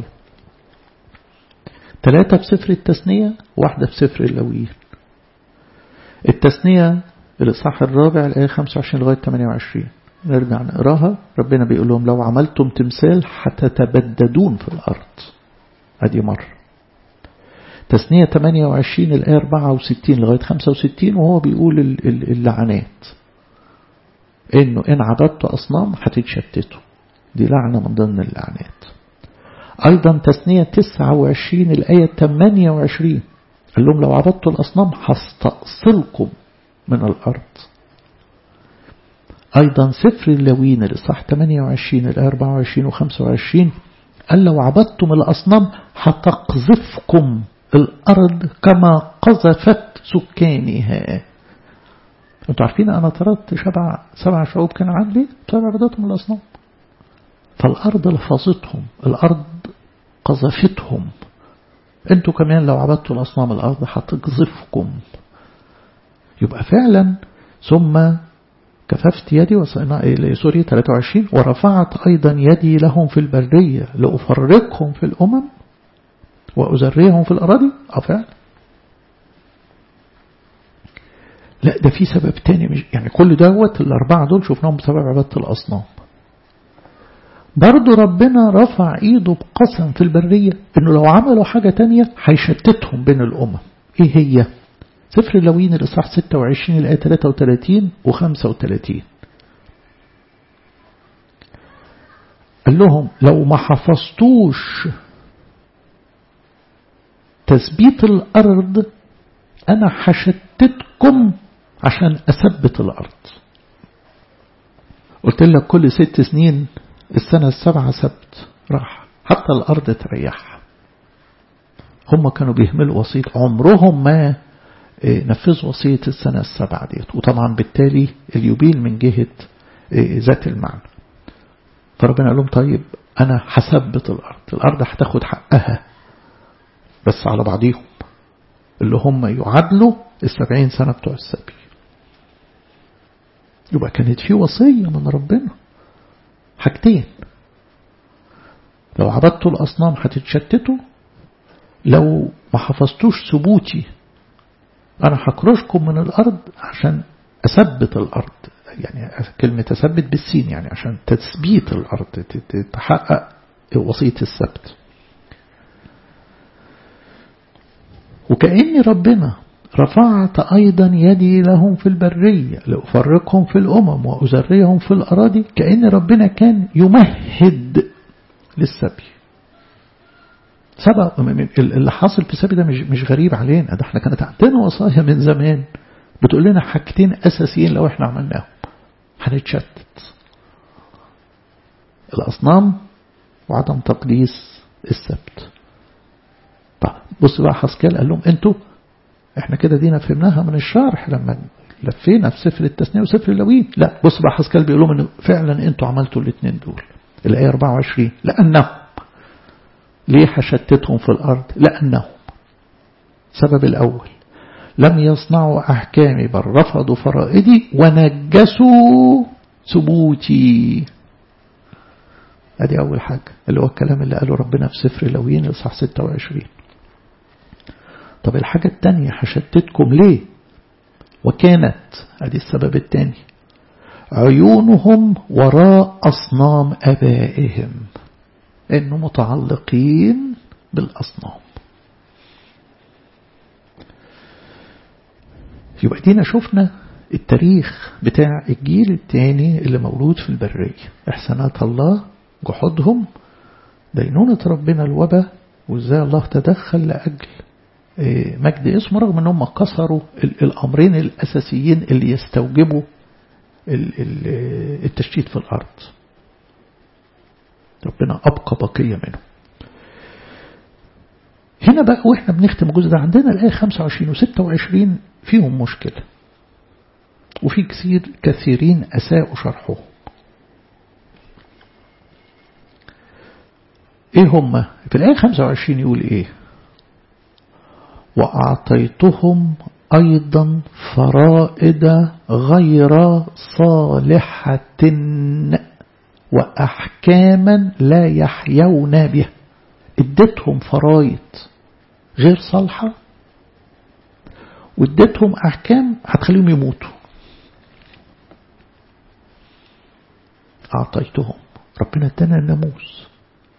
ثلاثة في سفر التثنية واحدة في سفر اللويين التثنية الإصحاح الرابع الآية 25 لغاية 28 نرجع نقراها ربنا بيقول لهم لو عملتم تمثال هتتبددون في الأرض أدي مرة تثنية 28 الآية 64 لغاية 65 وهو بيقول اللعنات إنه إن عبدت أصنام هتتشتتوا دي لعنة من ضمن اللعنات أيضا تثنية 29 الآية 28 قال لهم لو عبدتوا الأصنام هستأصلكم من الأرض أيضا سفر اللاويين الإصحاح 28 ال 24 و 25 قال لو عبدتم الأصنام هتقذفكم الأرض كما قذفت سكانها انتوا عارفين أنا طردت سبع سبع شعوب كان عندي طردتهم الأصنام فالأرض لفظتهم الأرض قذفتهم انتوا كمان لو عبدتوا الأصنام الأرض هتقذفكم يبقى فعلا ثم كففت يدي سوري 23 ورفعت أيضا يدي لهم في البرية لأفرقهم في الأمم وأزريهم في الأراضي أفعل لا ده في سبب تاني مش يعني كل دوت الأربعة دول شفناهم بسبب عبادة الأصنام برضو ربنا رفع ايده بقسم في البرية انه لو عملوا حاجة تانية هيشتتهم بين الامم ايه هي سفر اللوين الاصحاح 26 الايه 33 و 35 قال لهم لو ما حفظتوش تثبيت الارض انا هشتتكم عشان اثبت الارض قلت لك كل ست سنين السنة السبعة سبت راح حتى الأرض تريح هم كانوا بيهملوا وصية عمرهم ما نفذوا وصية السنة السبعة ديت وطبعا بالتالي اليوبيل من جهة ذات المعنى فربنا قال لهم طيب أنا هثبت الأرض الأرض هتاخد حقها بس على بعضيهم اللي هم يعادلوا السبعين سنة بتوع السبي يبقى كانت في وصية من ربنا حاجتين لو عبدتوا الأصنام هتتشتتوا لو ما حفظتوش ثبوتي أنا هكرشكم من الأرض عشان أثبت الأرض يعني كلمة أثبت بالسين يعني عشان تثبيت الأرض تحقق وصية السبت وكأن ربنا رفعت أيضا يدي لهم في البرية لأفرقهم في الأمم وأزريهم في الأراضي كأن ربنا كان يمهد للسبي سبق اللي حاصل في السبي ده مش, مش غريب علينا ده احنا كانت عندنا وصايا من زمان بتقول لنا حاجتين أساسيين لو احنا عملناهم هنتشتت الأصنام وعدم تقديس السبت طب بص بقى حسكال قال لهم انتوا احنا كده دينا فهمناها من الشرح لما لفينا في سفر التثنية وسفر اللوين لا بص بقى حسكال بيقول لهم انه فعلا انتوا عملتوا الاثنين دول الآية 24 لأنهم ليه هشتتهم في الأرض لأنهم سبب الأول لم يصنعوا أحكامي بل رفضوا فرائدي ونجسوا ثبوتي ادي أول حاجة اللي هو الكلام اللي قاله ربنا في سفر اللوين الصح 26 طب الحاجة التانية هشتتكم ليه وكانت ادي السبب التاني عيونهم وراء أصنام أبائهم إنه متعلقين بالأصنام يبقى دينا شفنا التاريخ بتاع الجيل الثاني اللي مولود في البرية إحسانات الله جحودهم دينونة ربنا الوباء وإزاي الله تدخل لأجل مجد اسمه رغم أنهم كسروا الأمرين الأساسيين اللي يستوجبوا التشتيت في الأرض ربنا أبقى بقية منه هنا بقى وإحنا بنختم الجزء ده عندنا الآية 25 و 26 فيهم مشكلة وفي كثير كثيرين أساءوا شرحه إيه هم في الآية 25 يقول إيه وأعطيتهم أيضا فرائد غير صالحة وأحكاما لا يحيون بها اديتهم فرايد غير صالحة واديتهم أحكام هتخليهم يموتوا أعطيتهم ربنا ادانا الناموس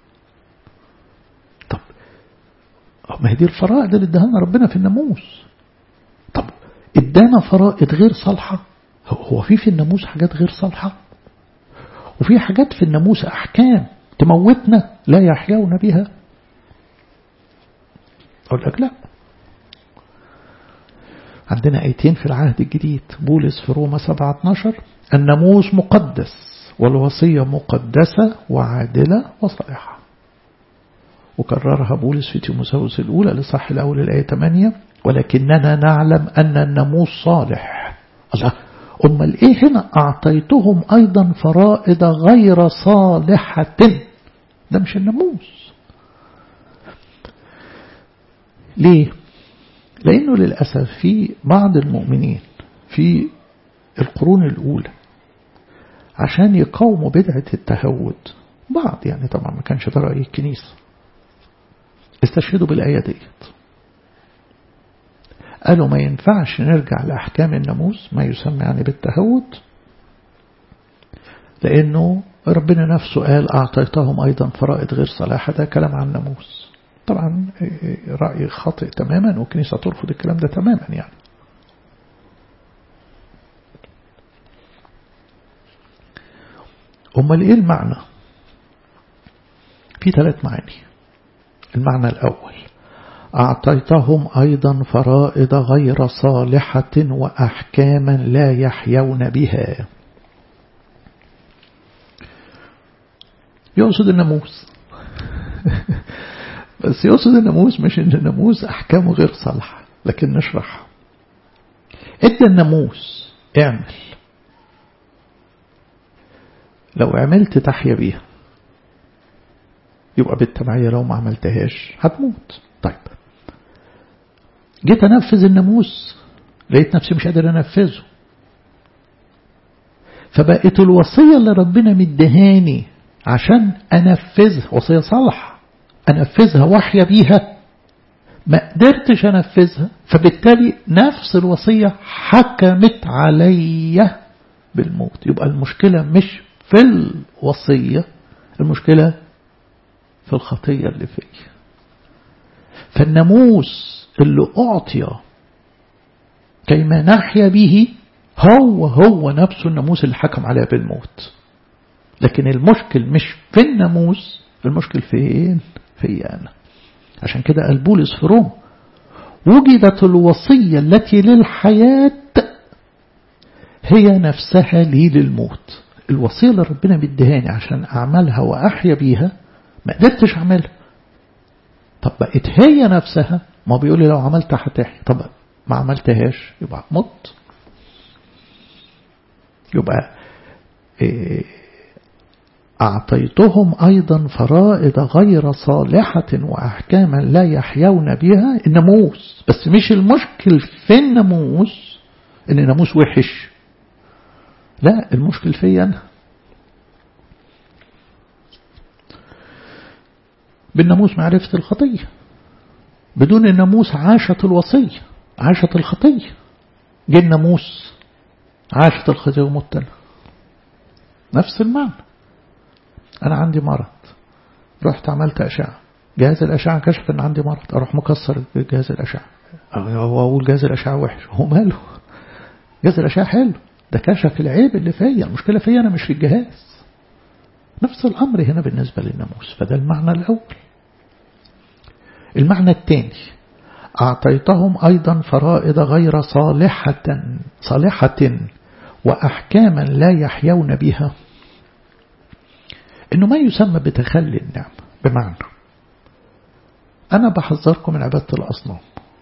طب ما هي دي الفرائض اللي اداها لنا ربنا في الناموس طب ادانا فرائض غير صالحة هو في في الناموس حاجات غير صالحة وفي حاجات في الناموس أحكام تموتنا لا يحيون بها أقول لك لا عندنا آيتين في العهد الجديد بولس في روما 7-12 الناموس مقدس والوصية مقدسة وعادلة وصالحة وكررها بولس في تيموساوس الأولى لصح الأول الآية 8 ولكننا نعلم أن الناموس صالح الله أمال إيه هنا أعطيتهم أيضا فرائض غير صالحة ده مش الناموس ليه لأنه للأسف في بعض المؤمنين في القرون الأولى عشان يقاوموا بدعة التهود بعض يعني طبعا ما كانش ده رأي الكنيسة استشهدوا بالآية ديت قالوا ما ينفعش نرجع لأحكام الناموس ما يسمى يعني بالتهود لأنه ربنا نفسه قال أعطيتهم أيضا فرائض غير صلاحة ده كلام عن الناموس طبعا رأي خاطئ تماما والكنيسة ترفض الكلام ده تماما يعني أمال إيه المعنى في ثلاث معاني المعنى الأول أعطيتهم أيضا فرائض غير صالحة وأحكاما لا يحيون بها يقصد الناموس بس يقصد الناموس مش ان الناموس احكامه غير صالحة لكن نشرحها ادى الناموس اعمل لو عملت تحيا بيها يبقى بالتبعية لو ما عملتهاش هتموت طيب جيت انفذ الناموس لقيت نفسي مش قادر انفذه فبقت الوصية اللي ربنا مدهاني عشان انفذها وصية صالحة أنفذها وحيا بيها ما قدرتش أنفذها فبالتالي نفس الوصية حكمت علي بالموت يبقى المشكلة مش في الوصية المشكلة في الخطية اللي فيه فالناموس اللي أعطي كيما نحيا به هو هو نفسه الناموس اللي حكم عليها بالموت لكن المشكل مش في الناموس المشكل فين في أنا عشان كده قال بولس في روم وجدت الوصية التي للحياة هي نفسها لي للموت الوصية اللي ربنا مدهاني عشان أعملها وأحيا بيها ما قدرتش أعملها طب بقت هي نفسها ما بيقول لي لو عملتها هتحيا طب ما عملتهاش يبقى مت يبقى إيه أعطيتهم أيضا فرائض غير صالحة وأحكاما لا يحيون بها الناموس بس مش المشكل في الناموس إن الناموس وحش لا المشكل في أنا بالناموس معرفة الخطية بدون الناموس عاشت الوصية عاشت الخطية جه الناموس عاشت الخطية ومتنا نفس المعنى أنا عندي مرض رحت عملت أشعة جهاز الأشعة كشف أن عندي مرض أروح مكسر جهاز الأشعة هو أقول جهاز الأشعة وحش هو ماله جهاز الأشعة حلو ده كشف العيب اللي فيا المشكلة فيا أنا مش في الجهاز نفس الأمر هنا بالنسبة للناموس فده المعنى الأول المعنى الثاني أعطيتهم أيضا فرائض غير صالحة صالحة وأحكاما لا يحيون بها إنه ما يسمى بتخلي النعم بمعنى أنا بحذركم من عبادة الأصنام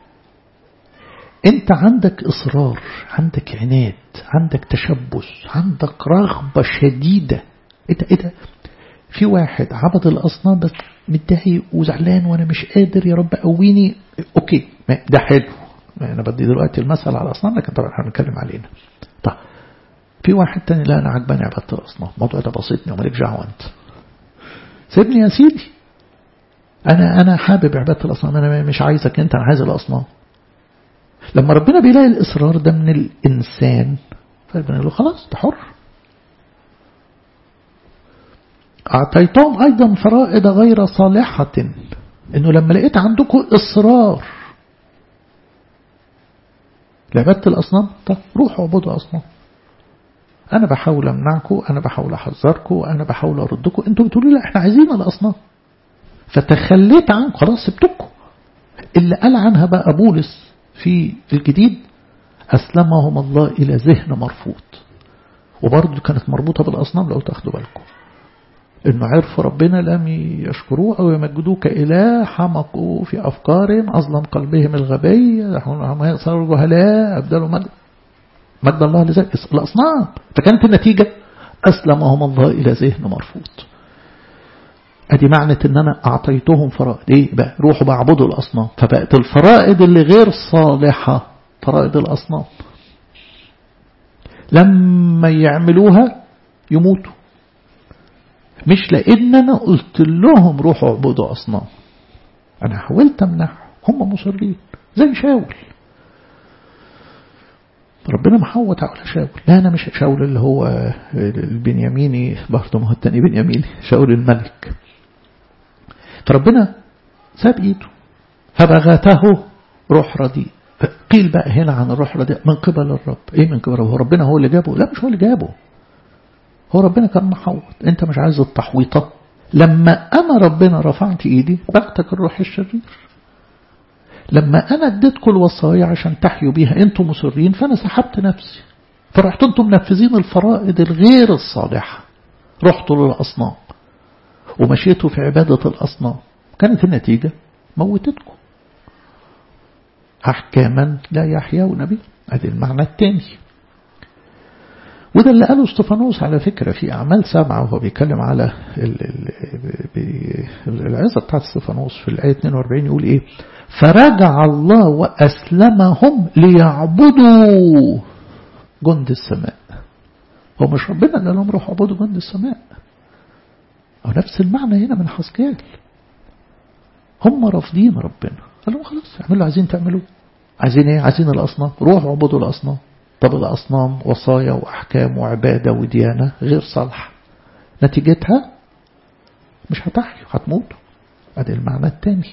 أنت عندك إصرار عندك عناد عندك تشبث عندك رغبة شديدة إيه ده إيه ده في واحد عبد الأصنام بس متضايق وزعلان وأنا مش قادر يا رب قويني أوكي ده حلو أنا بدي دلوقتي المثل على الأصنام لكن طبعا هنتكلم علينا طيب في واحد تاني لا أنا عجباني عبادة الأصنام الموضوع ده بسيطني ومالك دعوة أنت سيبني يا سيدي أنا أنا حابب عبادة الأصنام أنا مش عايزك أنت أنا عايز الأصنام لما ربنا بيلاقي الإصرار ده من الإنسان فربنا يقول له خلاص ده حر أعطيتهم أيضا فرائض غير صالحة إنه لما لقيت عندكم إصرار لعبادة الأصنام طب روحوا اعبدوا أصنام أنا بحاول أمنعكم أنا بحاول أحذركم أنا بحاول أردكم أنتم بتقولوا لا إحنا عايزين الأصنام فتخليت عنكم خلاص سبتكم اللي قال عنها بقى بولس في الجديد أسلمهم الله إلى ذهن مرفوض وبرضه كانت مربوطة بالأصنام لو تاخدوا بالكم إنه عرفوا ربنا لم يشكروه أو يمجدوه كإله حمقوا في أفكارهم أظلم قلبهم الغبي صاروا جهلاء أبدلوا مجد مجد الله لذلك الأصنام فكانت النتيجة أسلمهم الله إلى ذهن مرفوض أدي معنى إن أنا أعطيتهم فرائض إيه بقى روحوا بقى اعبدوا الأصنام فبقت الفرائض اللي غير صالحة فرائض الأصنام لما يعملوها يموتوا مش لأن أنا قلت لهم روحوا اعبدوا أصنام أنا حاولت أمنعهم هم مصرين زي شاول ربنا محوت على شاول لا أنا مش شاول اللي هو البنياميني برضه ما هو التاني بنياميني شاول الملك فربنا ساب ايده فبغته روح رديء قيل بقى هنا عن الروح الرديء من قبل الرب ايه من قبل الرب هو ربنا هو اللي جابه لا مش هو اللي جابه هو ربنا كان محوط انت مش عايز التحويطة لما انا ربنا رفعت ايدي بغتك الروح الشرير لما انا اديتكم الوصايا عشان تحيوا بيها انتم مصرين فانا سحبت نفسي فرحتوا انتم منفذين الفرائض الغير الصالحة رحتوا للأصنام ومشيتوا في عبادة الأصنام كانت النتيجة موتتكم أحكاما لا يحيون به هذا المعنى الثاني وده اللي قاله استفانوس على فكرة في أعمال سبعة وهو بيتكلم على العزة بتاعت استفانوس في الآية 42 يقول إيه فرجع الله وأسلمهم ليعبدوا جند السماء هو مش ربنا اللي لهم روحوا عبدوا جند السماء أو نفس المعنى هنا من حسكيال هم رافضين ربنا قالوا خلاص اعملوا عايزين تعملوه عايزين ايه عايزين الأصنام روحوا عبدوا الأصنام طب الأصنام وصايا وأحكام وعبادة وديانة غير صالحة نتيجتها مش هتحيوا هتموتوا ادي المعنى الثاني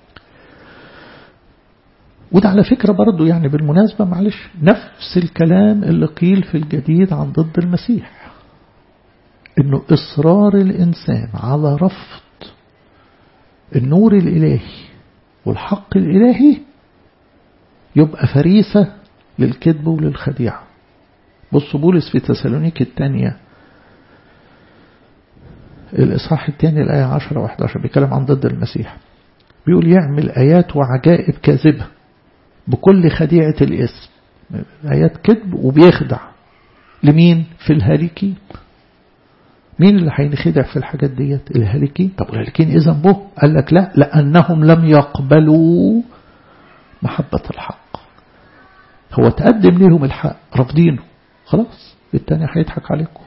وده على فكرة برضو يعني بالمناسبة معلش نفس الكلام اللي قيل في الجديد عن ضد المسيح انه اصرار الانسان على رفض النور الالهي والحق الالهي يبقى فريسة للكذب وللخديعة بصوا بولس في تسالونيك الثانية الإصحاح الثاني الآية 10 و11 بيتكلم عن ضد المسيح بيقول يعمل آيات وعجائب كاذبة بكل خديعة الاسم آيات كذب وبيخدع لمين في الهالكين مين اللي هينخدع في الحاجات ديت الهالكين طب الهالكين إيه ذنبه قال لك لا لأنهم لم يقبلوا محبة الحق هو تقدم لهم الحق رافضينه خلاص التاني هيضحك عليكم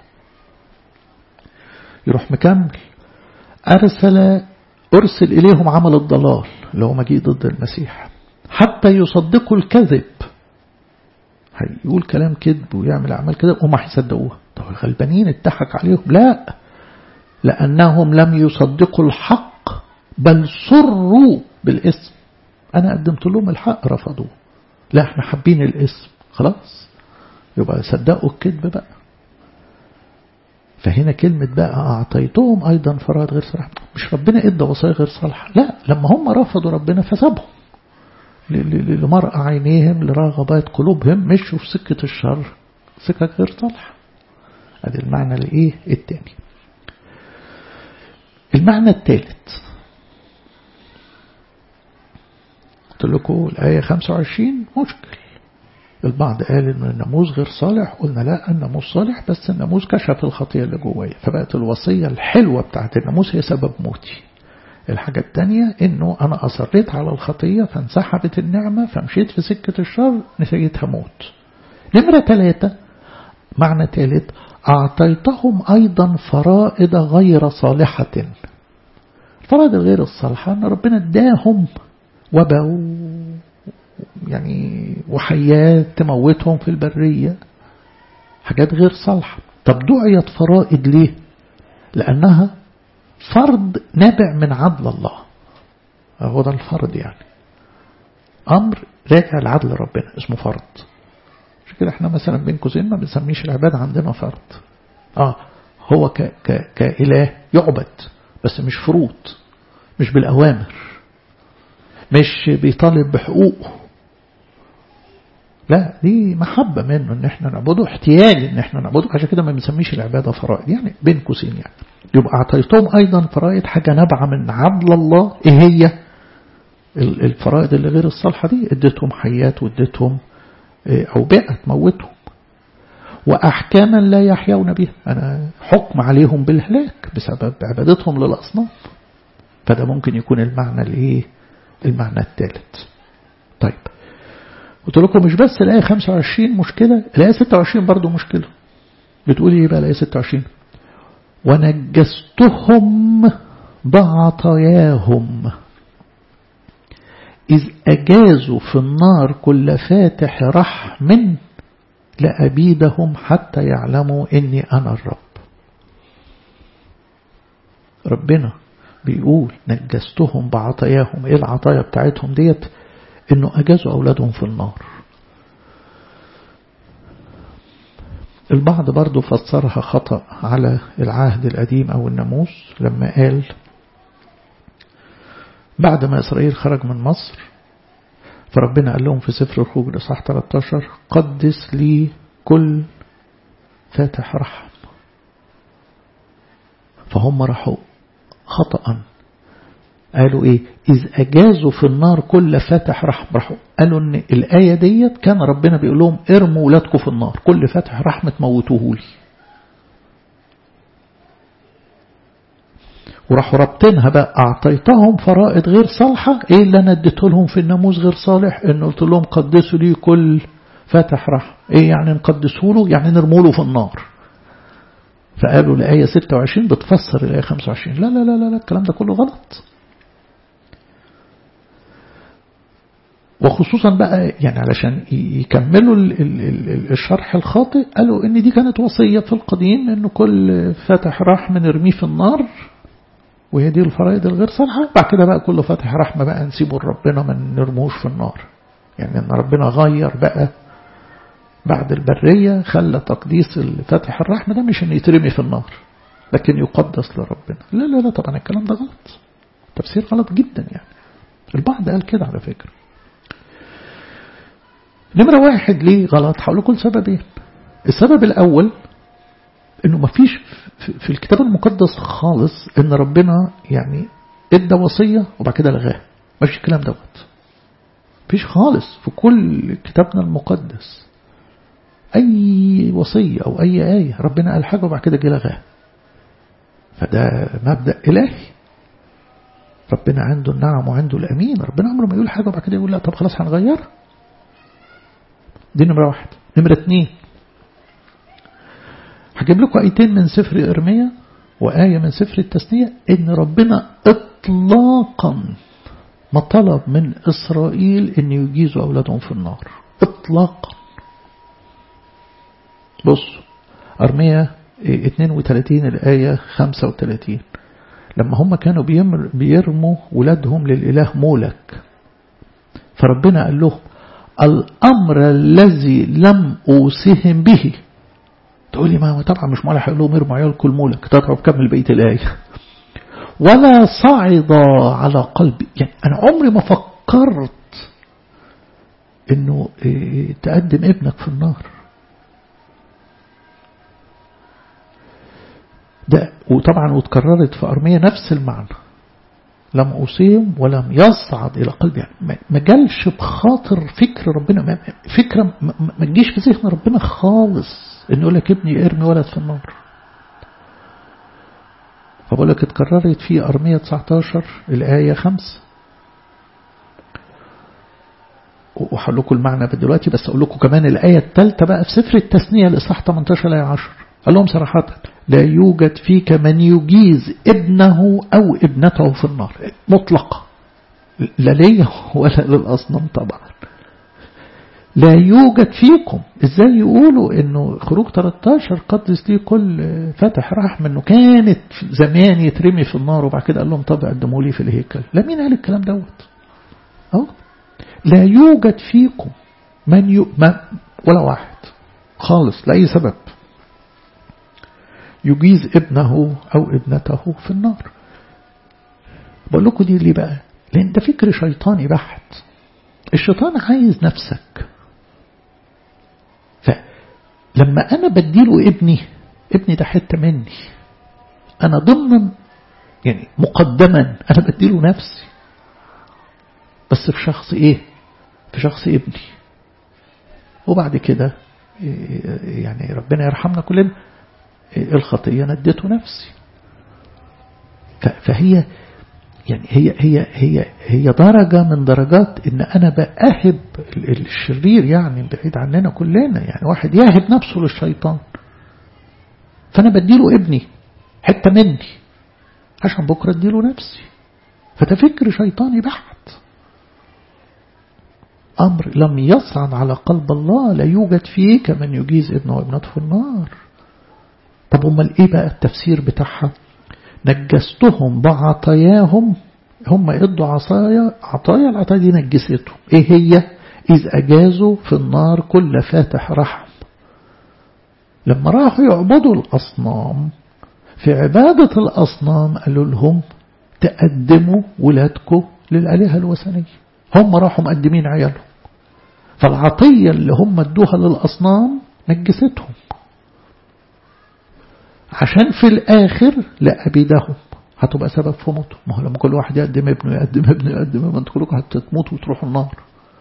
يروح مكمل أرسل أرسل إليهم عمل الضلال اللي هو مجيء ضد المسيح حتى يصدقوا الكذب هيقول كلام كذب ويعمل أعمال كذب وما هيصدقوها طب الغلبانين اتحك عليهم لا لأنهم لم يصدقوا الحق بل سروا بالاسم أنا قدمت لهم الحق رفضوه لا احنا حابين الاسم خلاص يبقى صدقوا الكذب بقى فهنا كلمة بقى أعطيتهم أيضا فرائض غير صالحة مش ربنا إدى وصايا غير صالحة لا لما هم رفضوا ربنا فسابهم لمرأة عينيهم لرغبات قلوبهم مشوا في سكة الشر سكة غير صالحة هذا المعنى الإيه التاني المعنى الثالث قلت لكم الآية 25 مشكل البعض قال ان الناموس غير صالح قلنا لا الناموس صالح بس الناموس كشف الخطية اللي جوايا فبقت الوصية الحلوة بتاعت الناموس هي سبب موتي الحاجة التانية انه انا اصريت على الخطية فانسحبت النعمة فمشيت في سكة الشر نتيجتها موت نمرة ثلاثة معنى ثالث أعطيتهم أيضا فرائض غير صالحة الفرائض الغير الصالحة أن ربنا اداهم وبا يعني وحيات تموتهم في البرية حاجات غير صالحة طب دعيت فرائض ليه لأنها فرض نابع من عدل الله هو ده الفرض يعني أمر راجع لعدل ربنا اسمه فرض مش كده احنا مثلا بين قوسين ما بنسميش العبادة عندنا فرض اه هو ك ك كإله يعبد بس مش فروض مش بالأوامر مش بيطالب بحقوقه لا دي محبة منه ان احنا نعبده احتياج ان احنا نعبده عشان كده ما بنسميش العبادة فرائض يعني بين قوسين يعني يبقى اعطيتهم ايضا فرائض حاجة نابعة من عدل الله ايه هي الفرائض اللي غير الصالحة دي اديتهم حيات واديتهم اوبئة تموتهم وأحكاما لا يحيون بها أنا حكم عليهم بالهلاك بسبب عبادتهم للأصنام فده ممكن يكون المعنى الايه المعنى الثالث طيب قلت لكم مش بس الآية 25 مشكلة الآية 26 برضو مشكلة بتقول ايه بقى الآية 26 ونجستهم بعطاياهم إذ أجازوا في النار كل فاتح رحم لأبيدهم حتى يعلموا إني أنا الرب ربنا بيقول نجستهم بعطاياهم إيه العطايا بتاعتهم ديت إنه أجازوا أولادهم في النار البعض برضو فسرها خطأ على العهد القديم أو الناموس لما قال بعد ما إسرائيل خرج من مصر فربنا قال لهم في سفر الخروج الإصحاح 13 قدس لي كل فاتح رحم فهم راحوا خطأ قالوا ايه إذ أجازوا في النار كل فاتح رحم راحوا قالوا ان الآية ديت كان ربنا بيقول لهم ارموا ولادكم في النار كل فاتح رحم تموتوه لي وراحوا رابطينها بقى أعطيتهم فرائض غير صالحة إيه اللي أنا اديته لهم في الناموس غير صالح إن قلت لهم قدسوا لي كل فاتح رحم إيه يعني نقدسه له يعني نرموا له في النار فقالوا الآية 26 بتفسر الآية 25 لا لا لا لا, لا الكلام ده كله غلط وخصوصا بقى يعني علشان يكملوا الشرح الخاطئ قالوا ان دي كانت وصية في القديم ان كل فاتح رحم نرميه في النار وهي دي الفرائض الغير صالحة بعد كده بقى كل فاتح رحمة بقى نسيبه لربنا ما نرموش في النار يعني ان ربنا غير بقى بعد البرية خلى تقديس الفاتح الرحمة ده مش ان يترمي في النار لكن يقدس لربنا لا لا لا طبعا الكلام ده غلط تفسير غلط جدا يعني البعض قال كده على فكرة نمرة واحد ليه غلط هقول لكم سببين السبب الأول انه ما فيش في الكتاب المقدس خالص ان ربنا يعني ادى وصية وبعد كده لغاها مش الكلام دوت فيش خالص في كل كتابنا المقدس اي وصية او اي آية ربنا قال حاجة وبعد كده جه لغاها فده مبدأ إلهي ربنا عنده النعم وعنده الأمين ربنا عمره ما يقول حاجة وبعد كده يقول لا طب خلاص هنغيرها دي نمرة واحد نمرة اتنين هجيب لكم آيتين من سفر إرميا وآية من سفر التثنية إن ربنا إطلاقا ما طلب من إسرائيل أن يجيزوا أولادهم في النار إطلاقا بص أرميا 32 الآية 35 لما هم كانوا بيرموا ولادهم للإله مولك فربنا قال لهم الأمر الذي لم أوصهم به تقول لي ما هو طبعا مش مالح يقول لهم ارموا عيالكم المولك تضرب كمل بقية الآية ولا صعد على قلبي يعني أنا عمري ما فكرت إنه إيه تقدم ابنك في النار ده وطبعا وتكررت في أرمية نفس المعنى لم أصيم ولم يصعد إلى قلبي يعني ما جالش بخاطر فكر ربنا فكرة ما تجيش في ذهن ربنا خالص إنه يقول لك ابني ارمي ولد في النار فبقول لك اتكررت في أرمية 19 الآية 5 وهقول لكم المعنى دلوقتي بس أقول لكم كمان الآية الثالثة بقى في سفر التثنية الإصحاح 18 الآية 10 قال لهم صراحة لا يوجد فيك من يجيز ابنه أو ابنته في النار مطلقة لا ليا ولا للأصنام طبعا لا يوجد فيكم ازاي يقولوا انه خروج 13 قدس لي كل فتح رحم انه كانت زمان يترمي في النار وبعد كده قال لهم طب قدموا لي في الهيكل لا مين قال الكلام دوت اهو لا يوجد فيكم من يو ما ولا واحد خالص لأي سبب يجيز ابنه أو ابنته في النار بقول لكم دي ليه بقى لأن ده فكر شيطاني بحت الشيطان عايز نفسك لما أنا بديله ابني ابني ده حتة مني أنا ضمن يعني مقدما أنا بديله نفسي بس في شخص إيه في شخص ابني وبعد كده يعني ربنا يرحمنا كلنا الخطية نديته نفسي فهي يعني هي هي هي هي درجة من درجات ان انا بأهب الشرير يعني بعيد عننا كلنا يعني واحد يهب نفسه للشيطان فانا بديله ابني حتة مني عشان بكرة اديله نفسي فده فكر شيطاني بحت أمر لم يصعد على قلب الله لا يوجد فيه كمن يجيز ابنه وابنته في النار طب امال ايه بقى التفسير بتاعها نجستهم بعطاياهم هم ادوا عصايا عطايا العطايا دي نجستهم ايه هي إذ أجازوا في النار كل فاتح رحم لما راحوا يعبدوا الأصنام في عبادة الأصنام قالوا لهم تقدموا ولادكم للآلهة الوثنية هم راحوا مقدمين عيالهم فالعطية اللي هم ادوها للأصنام نجستهم عشان في الآخر لأبيدهم هتبقى سبب في موته ما هو لما كل واحد يقدم ابنه يقدم ابنه يقدم ابنه انتوا كلكم هتموتوا وتروحوا النار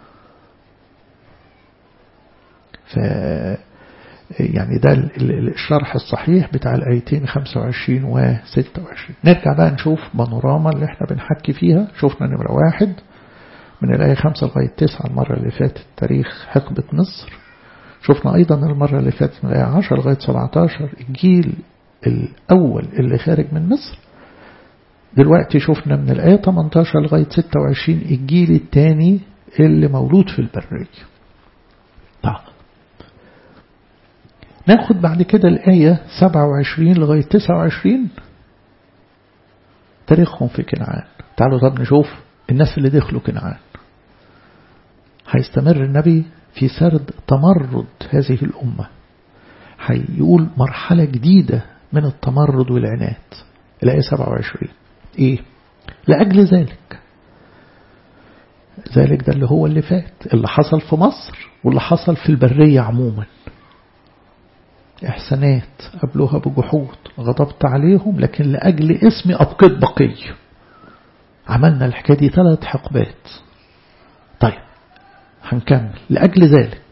ف يعني ده الشرح الصحيح بتاع الآيتين 25 و 26 نرجع بقى نشوف بانوراما اللي احنا بنحكي فيها شوفنا نمرة واحد من الآية 5 لغاية 9 المرة اللي فاتت تاريخ حقبة مصر شفنا أيضا المرة اللي فاتت من الآية 10 لغاية 17 الجيل الأول اللي خارج من مصر دلوقتي شفنا من الآية 18 لغاية 26 الجيل الثاني اللي مولود في البرية طيب ناخد بعد كده الآية 27 لغاية 29 تاريخهم في كنعان تعالوا طب نشوف الناس اللي دخلوا كنعان هيستمر النبي في سرد تمرد هذه الأمة هيقول مرحلة جديدة من التمرد والعناد الآية 27 إيه لأجل ذلك ذلك ده اللي هو اللي فات اللي حصل في مصر واللي حصل في البرية عموما إحسانات قبلوها بجحود غضبت عليهم لكن لأجل اسمي أبقيت بقي عملنا الحكاية دي ثلاث حقبات طيب هنكمل لأجل ذلك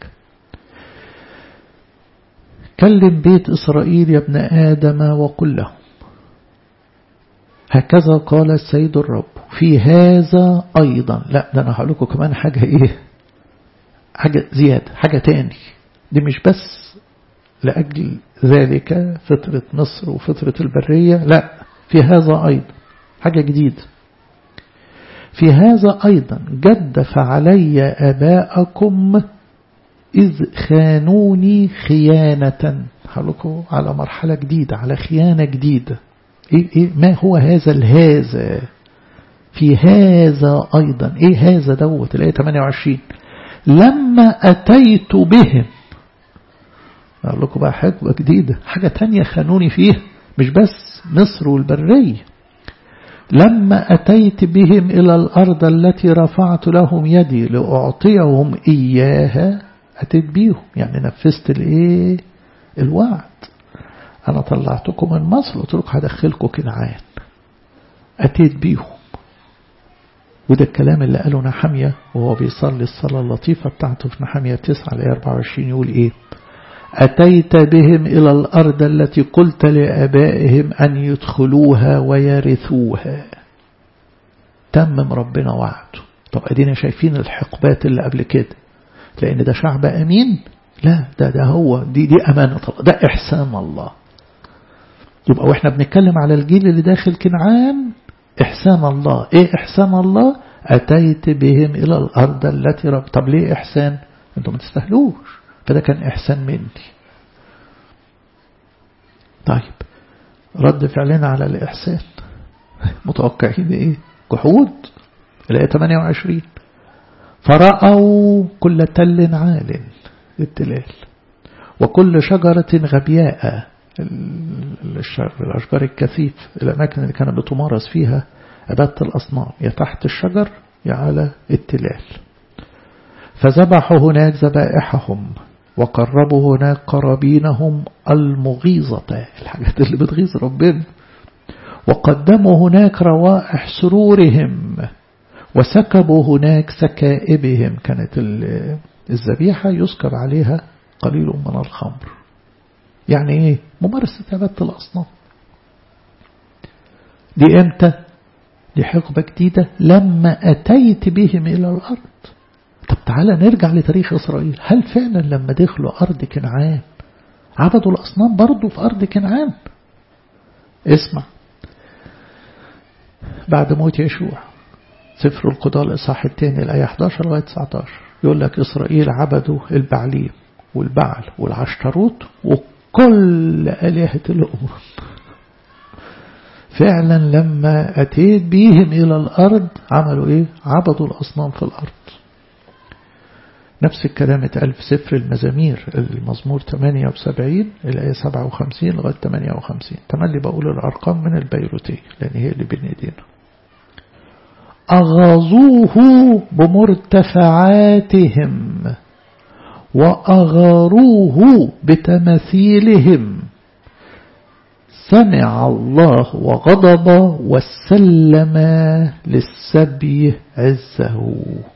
كلم بيت إسرائيل يا ابن آدم وقل لهم هكذا قال السيد الرب في هذا أيضا لا ده أنا هقول لكم كمان حاجة إيه حاجة زيادة حاجة تاني دي مش بس لأجل ذلك فترة مصر وفترة البرية لا في هذا أيضا حاجة جديدة في هذا أيضا جدف علي أباءكم إذ خانوني خيانة هقولكم على مرحلة جديدة على خيانة جديدة إيه إيه ما هو هذا الهذا في هذا أيضا إيه هذا دوت الآية 28 لما أتيت بهم أقول لكم بقى حقبة جديدة حاجة تانية خانوني فيها مش بس مصر والبرية لما أتيت بهم إلى الأرض التي رفعت لهم يدي لأعطيهم إياها أتيت بيهم يعني نفذت الإيه الوعد أنا طلعتكم من مصر قلت لكم هدخلكم كنعان أتيت بيهم وده الكلام اللي قاله نحمية وهو بيصلي الصلاة اللطيفة بتاعته في نحمية 9 ل 24 يقول إيه أتيت بهم إلى الأرض التي قلت لآبائهم أن يدخلوها ويرثوها تمم ربنا وعده طب أدينا شايفين الحقبات اللي قبل كده لأن ده شعب أمين لا ده ده هو دي دي أمانة الله ده إحسان الله يبقى وإحنا بنتكلم على الجيل اللي داخل كنعان إحسان الله إيه إحسان الله أتيت بهم إلى الأرض التي رب طب ليه إحسان أنتم ما تستهلوش فده كان إحسان مني طيب رد فعلنا على الإحسان متوقعين إيه جحود الآية 28 فرأوا كل تل عال التلال وكل شجرة غبياء الأشجار الكثيف الأماكن اللي كانت بتمارس فيها عبادة الأصنام يا تحت الشجر يا على التلال فذبحوا هناك ذبائحهم وقربوا هناك قرابينهم المغيظة الحاجات اللي بتغيظ ربنا وقدموا هناك روائح سرورهم وسكبوا هناك سكائبهم كانت الذبيحة يسكب عليها قليل من الخمر يعني ايه ممارسة عبادة الأصنام دي امتى دي حقبة جديدة لما أتيت بهم إلى الأرض طب تعالى نرجع لتاريخ إسرائيل هل فعلا لما دخلوا أرض كنعان عبدوا الأصنام برضو في أرض كنعان اسمع بعد موت يشوع سفر القضاء الإصحاح الثاني الآية 11 لغاية 19 يقول لك إسرائيل عبدوا البعليم والبعل والعشتروت وكل آلهة الأمم فعلا لما أتيت بيهم إلى الأرض عملوا إيه عبدوا الأصنام في الأرض نفس الكلام اتقال في سفر المزامير المزمور 78 الآية 57 لغاية 58 تملي بقول الأرقام من البيروتية لأن هي اللي بين ايدينا أغاظوه بمرتفعاتهم وأغاروه بتماثيلهم سمع الله وغضب وسلم للسبي عزه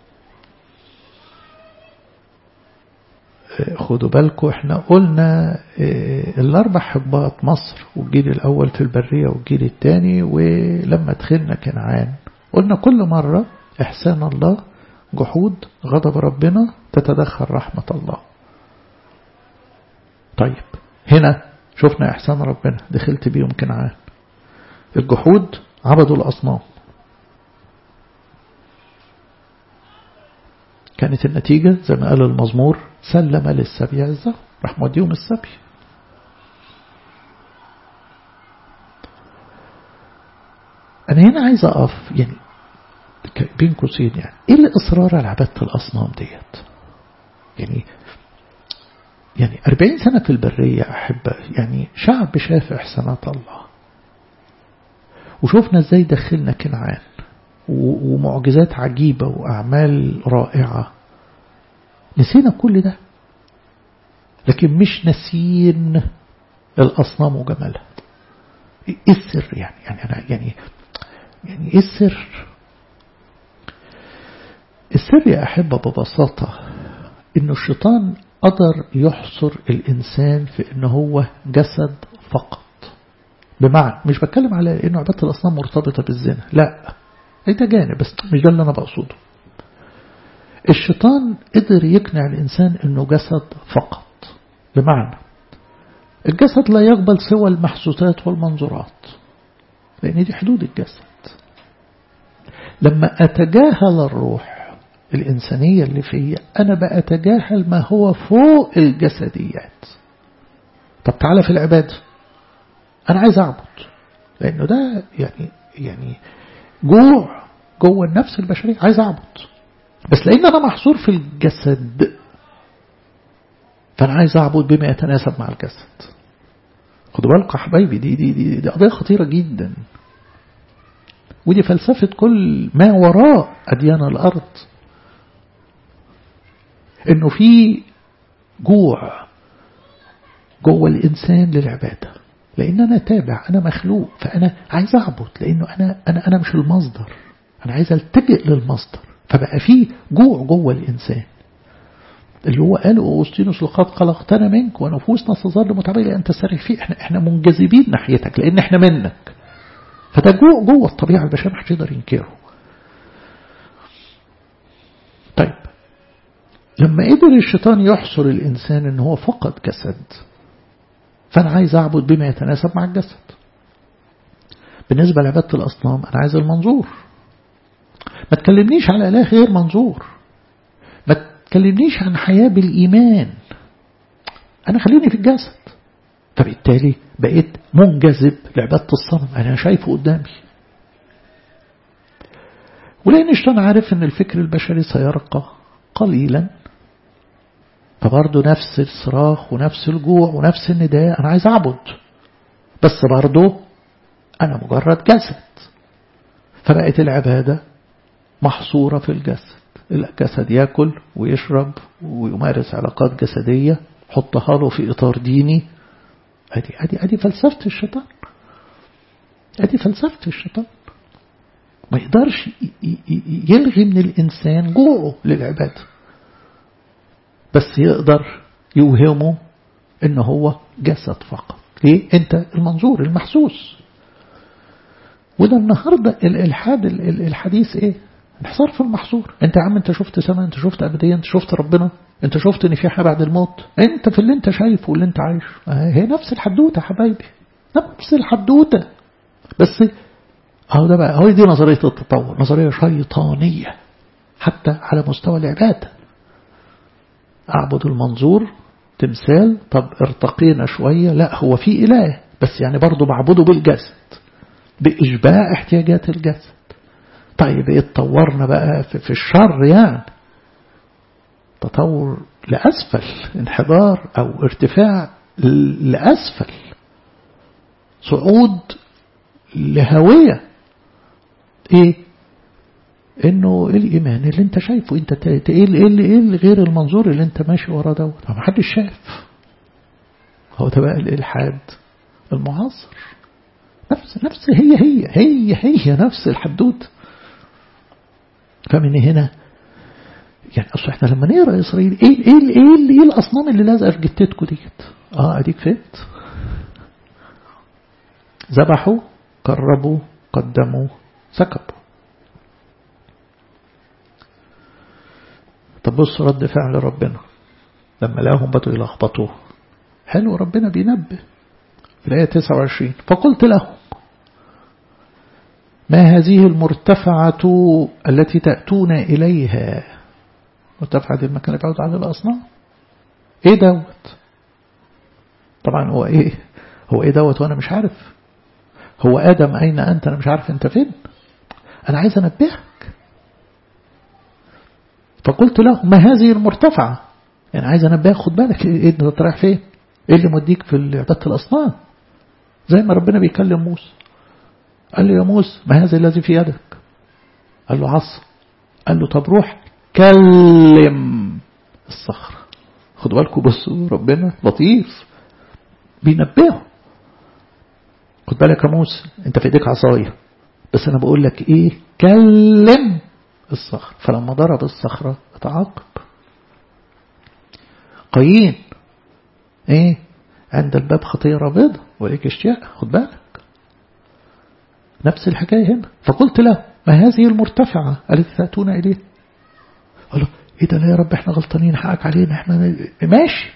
خدوا بالكم احنا قلنا الاربع حقبات مصر والجيل الاول في البرية والجيل الثاني ولما دخلنا كنعان قلنا كل مرة احسان الله جحود غضب ربنا تتدخل رحمة الله طيب هنا شفنا إحسان ربنا دخلت بيهم كنعان الجحود عبدوا الأصنام كانت النتيجة زي ما قال المزمور سلم للسبي عزه راح موديهم السبي أنا هنا عايز أقف يعني بين قوسين يعني إيه الإصرار على عبادة الأصنام ديت يعني يعني أربعين سنة في البرية أحبة يعني شعب شاف إحسانات الله وشوفنا إزاي دخلنا كنعان ومعجزات عجيبة وأعمال رائعة نسينا كل ده لكن مش نسين الأصنام وجمالها إيه السر يعني يعني أنا يعني يعني إيه السر السر يا أحبة ببساطة إنه الشيطان قدر يحصر الإنسان في إنه هو جسد فقط بمعنى مش بتكلم على إنه عبادة الأصنام مرتبطة بالزنا لا ده جانب بس مش ده اللي أنا بقصده الشيطان قدر يقنع الإنسان إنه جسد فقط بمعنى الجسد لا يقبل سوى المحسوسات والمنظورات لأن دي حدود الجسد لما أتجاهل الروح الإنسانية اللي فيا أنا بأتجاهل ما هو فوق الجسديات طب تعالى في العبادة أنا عايز أعبد لأنه ده يعني يعني جوع جوه النفس البشرية عايز أعبد بس لأن أنا محصور في الجسد فأنا عايز أعبد بما يتناسب مع الجسد خدوا بالكم حبايبي دي, دي, دي, دي قضية خطيرة جدا ودي فلسفة كل ما وراء أديان الأرض إنه في جوع جوه الإنسان للعبادة لأن أنا تابع أنا مخلوق فأنا عايز أعبد لأنه أنا أنا أنا مش المصدر أنا عايز ألتجئ للمصدر فبقى في جوع جوه الإنسان اللي هو قاله أوسطينوس لقد خلقتنا منك ونفوسنا تظل متعبية أنت سارح فيه احنا, احنا منجذبين ناحيتك لأن احنا منك فده جوع جوه الطبيعة البشرية محدش يقدر ينكره طيب لما قدر الشيطان يحصر الإنسان ان هو فقد جسد فأنا عايز أعبد بما يتناسب مع الجسد بالنسبة لعبادة الأصنام أنا عايز المنظور ما تكلمنيش على إله غير منظور ما تكلمنيش عن حياة بالإيمان أنا خليني في الجسد فبالتالي بقيت منجذب لعبادة الصنم أنا شايفه قدامي ولأن الشيطان عارف أن الفكر البشري سيرقى قليلا فبرضه نفس الصراخ ونفس الجوع ونفس النداء أنا عايز أعبد بس برضه أنا مجرد جسد فبقت العبادة محصورة في الجسد الجسد ياكل ويشرب ويمارس علاقات جسدية حطها له في إطار ديني أدي, أدي, أدي فلسفة الشيطان أدي فلسفة الشيطان ما يقدرش يلغي من الإنسان جوعه للعبادة بس يقدر يوهمه إن هو جسد فقط ليه أنت المنظور المحسوس وده النهاردة الإلحاد الحديث إيه انحصار في المحصور انت يا عم انت شفت سماء انت شفت أبدية انت شفت ربنا انت شفت ان في حاجة بعد الموت انت في اللي انت شايفه واللي انت عايشه هي نفس الحدوتة حبايبي نفس الحدوتة بس اهو ده بقى هو دي نظرية التطور نظرية شيطانية حتى على مستوى العبادة اعبد المنظور تمثال طب ارتقينا شوية لا هو في اله بس يعني برضه بعبده بالجسد بإشباع احتياجات الجسد طيب ايه اتطورنا بقى في الشر يعني تطور لأسفل انحدار أو ارتفاع لأسفل صعود لهوية ايه انه الايمان اللي انت شايفه انت ايه اللي ايه اللي غير المنظور اللي انت ماشي وراه دوت ما حدش شاف هو ده بقى الالحاد المعاصر نفس نفس هي هي هي هي نفس الحدوته فمن هنا يعني اصل احنا لما نقرا اسرائيل ايه ايه ايه, إيه, إيه الاصنام اللي لازقه في جتتكم ديت اه اديك فهمت ذبحوا قربوا قدموا سكبوا طب بص رد فعل ربنا لما لقاهم بدوا يلخبطوه حلو ربنا بينبه في الآية 29 فقلت لهم ما هذه المرتفعة التي تأتون إليها مرتفعة دي المكان اللي على الأصنام إيه دوت طبعا هو إيه هو إيه دوت وأنا مش عارف هو آدم أين أنت أنا مش عارف أنت فين أنا عايز أنبهك فقلت له ما هذه المرتفعة يعني عايز أنبهك خد بالك إيه أنت رايح فين إيه اللي موديك في عبادة الأصنام زي ما ربنا بيكلم موسى قال له يا موسى ما هذا الذي في يدك قال له عصا قال له طب روح كلم الصخرة خدوا بالكم بصوا ربنا لطيف بينبهه خد بالك يا موسى انت في ايديك عصايه بس انا بقول لك ايه كلم الصخرة فلما ضرب الصخرة اتعاقب قايين ايه عند الباب خطية رابضة وليك اشتياق خد بالك نفس الحكاية هنا فقلت له ما هذه المرتفعة التي تأتون إليه قال له ايه ده لا يا رب احنا غلطانين حقك علينا احنا ماشي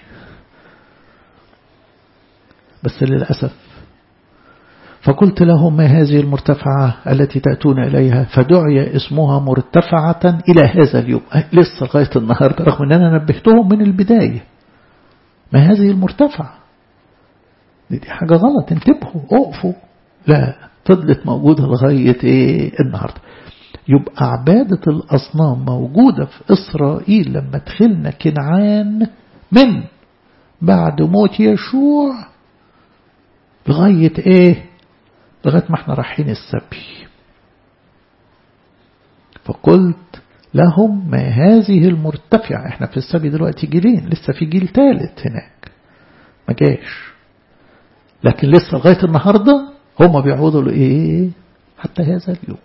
بس للأسف فقلت لهم ما هذه المرتفعة التي تأتون إليها فدعي اسمها مرتفعة إلى هذا اليوم لسه لغاية النهاردة رغم أن أنا نبهتهم من البداية ما هذه المرتفعة دي, دي حاجة غلط انتبهوا اقفوا لا فضلت موجودة لغاية ايه النهاردة يبقى عبادة الأصنام موجودة في إسرائيل لما دخلنا كنعان من بعد موت يشوع لغاية ايه لغاية ما احنا رايحين السبي فقلت لهم ما هذه المرتفعة احنا في السبي دلوقتي جيلين لسه في جيل ثالث هناك ما جاش لكن لسه لغاية النهاردة هم بيعودوا لإيه حتى هذا اليوم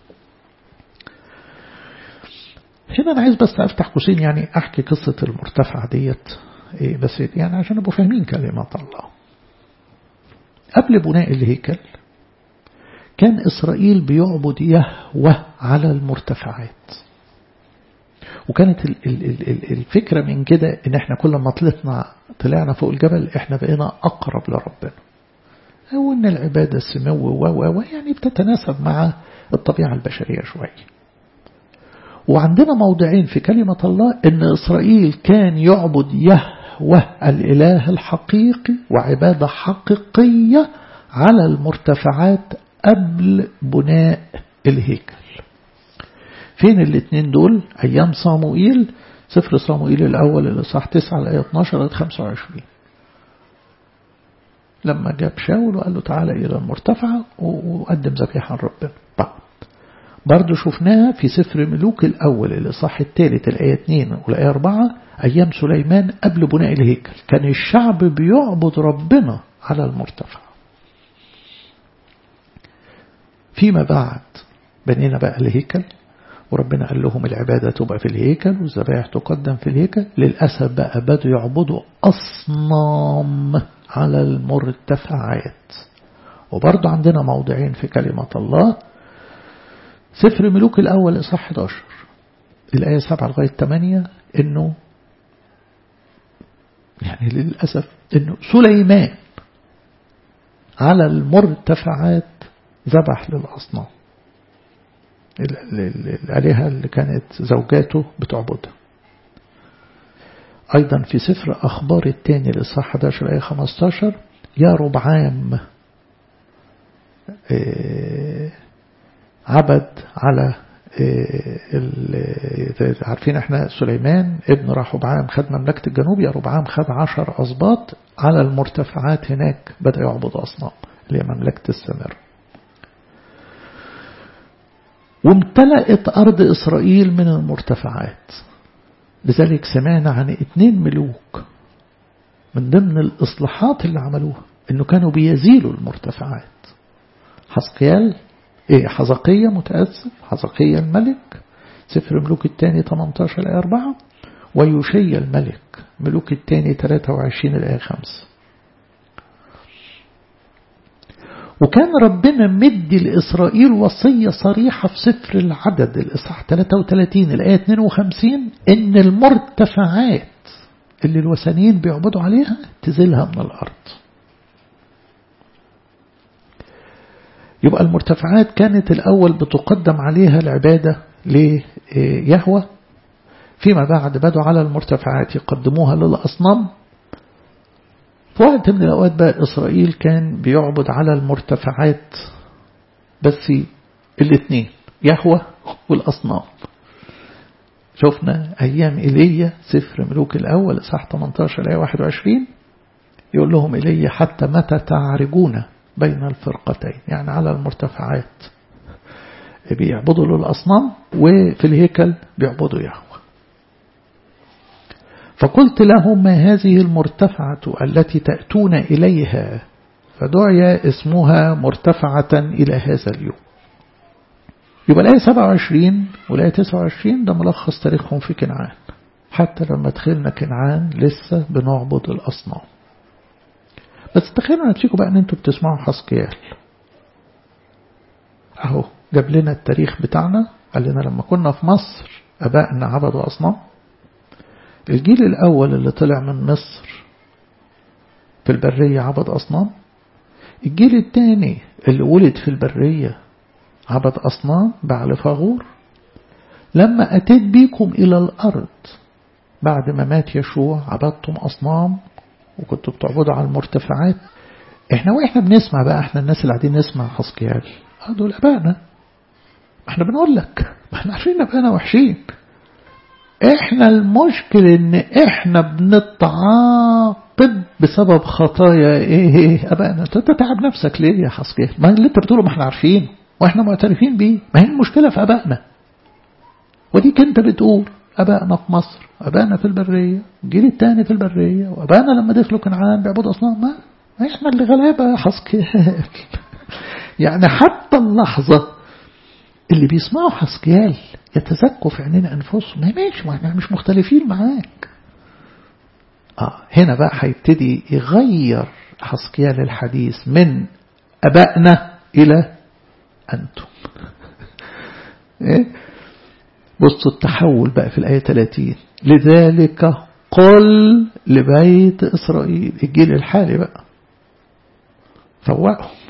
هنا أنا عايز بس أفتح قوسين يعني أحكي قصة المرتفعة ديت إيه بس يعني عشان نبقوا فاهمين كلمات الله قبل بناء الهيكل كان إسرائيل بيعبد يهوه على المرتفعات وكانت الفكرة من كده ان احنا كل ما طلعنا طلعنا فوق الجبل احنا بقينا اقرب لربنا او ان العبادة السمو و يعني بتتناسب مع الطبيعة البشرية شوية وعندنا موضعين في كلمة الله ان اسرائيل كان يعبد يهوه الاله الحقيقي وعبادة حقيقية على المرتفعات قبل بناء الهيكل فين الاثنين دول أيام صاموئيل سفر صاموئيل الأول الإصحاح 9 الآية 12 لغاية 25 لما جاب شاول وقال له تعالى إلى المرتفعة وقدم ذبيحة لربنا بعد برضو شفناها في سفر ملوك الأول الإصحاح الثالث الآية 2 والآية 4 أيام سليمان قبل بناء الهيكل كان الشعب بيعبد ربنا على المرتفع فيما بعد بنينا بقى الهيكل وربنا قال لهم العبادة تبقى في الهيكل والذبائح تقدم في الهيكل للأسف بقى بدوا يعبدوا أصنام على المرتفعات وبرضه عندنا موضعين في كلمة الله سفر ملوك الأول إصحاح 11 الآية 7 لغاية 8 إنه يعني للأسف إنه سليمان على المرتفعات ذبح للأصنام الآلهة اللي كانت زوجاته بتعبدها أيضا في سفر أخبار الثاني للصح 11 آية 15 يا ربعام عبد على عارفين احنا سليمان ابن رحبعام خد مملكة الجنوب يا ربعام خد عشر أسباط على المرتفعات هناك بدأ يعبد أصنام اللي هي مملكة السمر وامتلأت أرض إسرائيل من المرتفعات لذلك سمعنا عن اتنين ملوك من ضمن الإصلاحات اللي عملوها إنه كانوا بيزيلوا المرتفعات حسقيال إيه حزقية متأسف حزقية الملك سفر ملوك الثاني 18 الآية 4 ويوشي الملك ملوك الثاني 23 الآية 5 وكان ربنا مدي لإسرائيل وصية صريحة في سفر العدد الإصحاح 33 الآية 52 إن المرتفعات اللي الوثنيين بيعبدوا عليها تزيلها من الأرض يبقى المرتفعات كانت الأول بتقدم عليها العبادة ليهوى فيما بعد بدوا على المرتفعات يقدموها للأصنام في وقت من الأوقات بقى إسرائيل كان بيعبد على المرتفعات بس الاثنين يهوى والأصنام شفنا أيام إيليا سفر ملوك الأول صح 18 آية 21 يقول لهم إيليا حتى متى تعرجون بين الفرقتين يعني على المرتفعات بيعبدوا للأصنام وفي الهيكل بيعبدوا يهوى فقلت لهم ما هذه المرتفعة التي تأتون إليها فدعي اسمها مرتفعة إلى هذا اليوم يبقى الآية 27 والآية 29 ده ملخص تاريخهم في كنعان حتى لما دخلنا كنعان لسه بنعبد الأصنام بس تخيلوا نفسكم بقى ان انتوا بتسمعوا حسقيال اهو جاب لنا التاريخ بتاعنا قال لنا لما كنا في مصر ابائنا عبدوا اصنام الجيل الاول اللي طلع من مصر في البرية عبد اصنام الجيل الثاني اللي ولد في البرية عبد اصنام بعل فاغور لما اتيت بيكم الى الارض بعد ما مات يشوع عبدتم اصنام وكنتوا بتعبدوا على المرتفعات احنا واحنا بنسمع بقى احنا الناس اللي قاعدين نسمع حسقيال دول ابائنا احنا بنقول لك ما احنا عارفين ابائنا وحشين احنا المشكل ان احنا بنتعاقب بسبب خطايا ايه ايه ابائنا انت تعب نفسك ليه يا حسقيال ما اللي انت بتقوله ما احنا عارفين واحنا معترفين بيه ما هي المشكله في ابائنا وديك انت بتقول أبائنا في مصر أبائنا في البرية الجيل الثاني في البرية وأبائنا لما دخلوا كنعان بيعبدوا أصنام ما إحنا اللي غلابة يا حسكيال يعني حتى اللحظة اللي بيسمعوا حسكيال يتزكوا في عينين أنفسهم ما ماشي ما احنا مش مختلفين معاك آه هنا بقى هيبتدي يغير حسكيال الحديث من أبائنا إلى أنتم إيه؟ بصوا التحول بقى في الآية 30 لذلك قل لبيت إسرائيل الجيل الحالي بقى فوقهم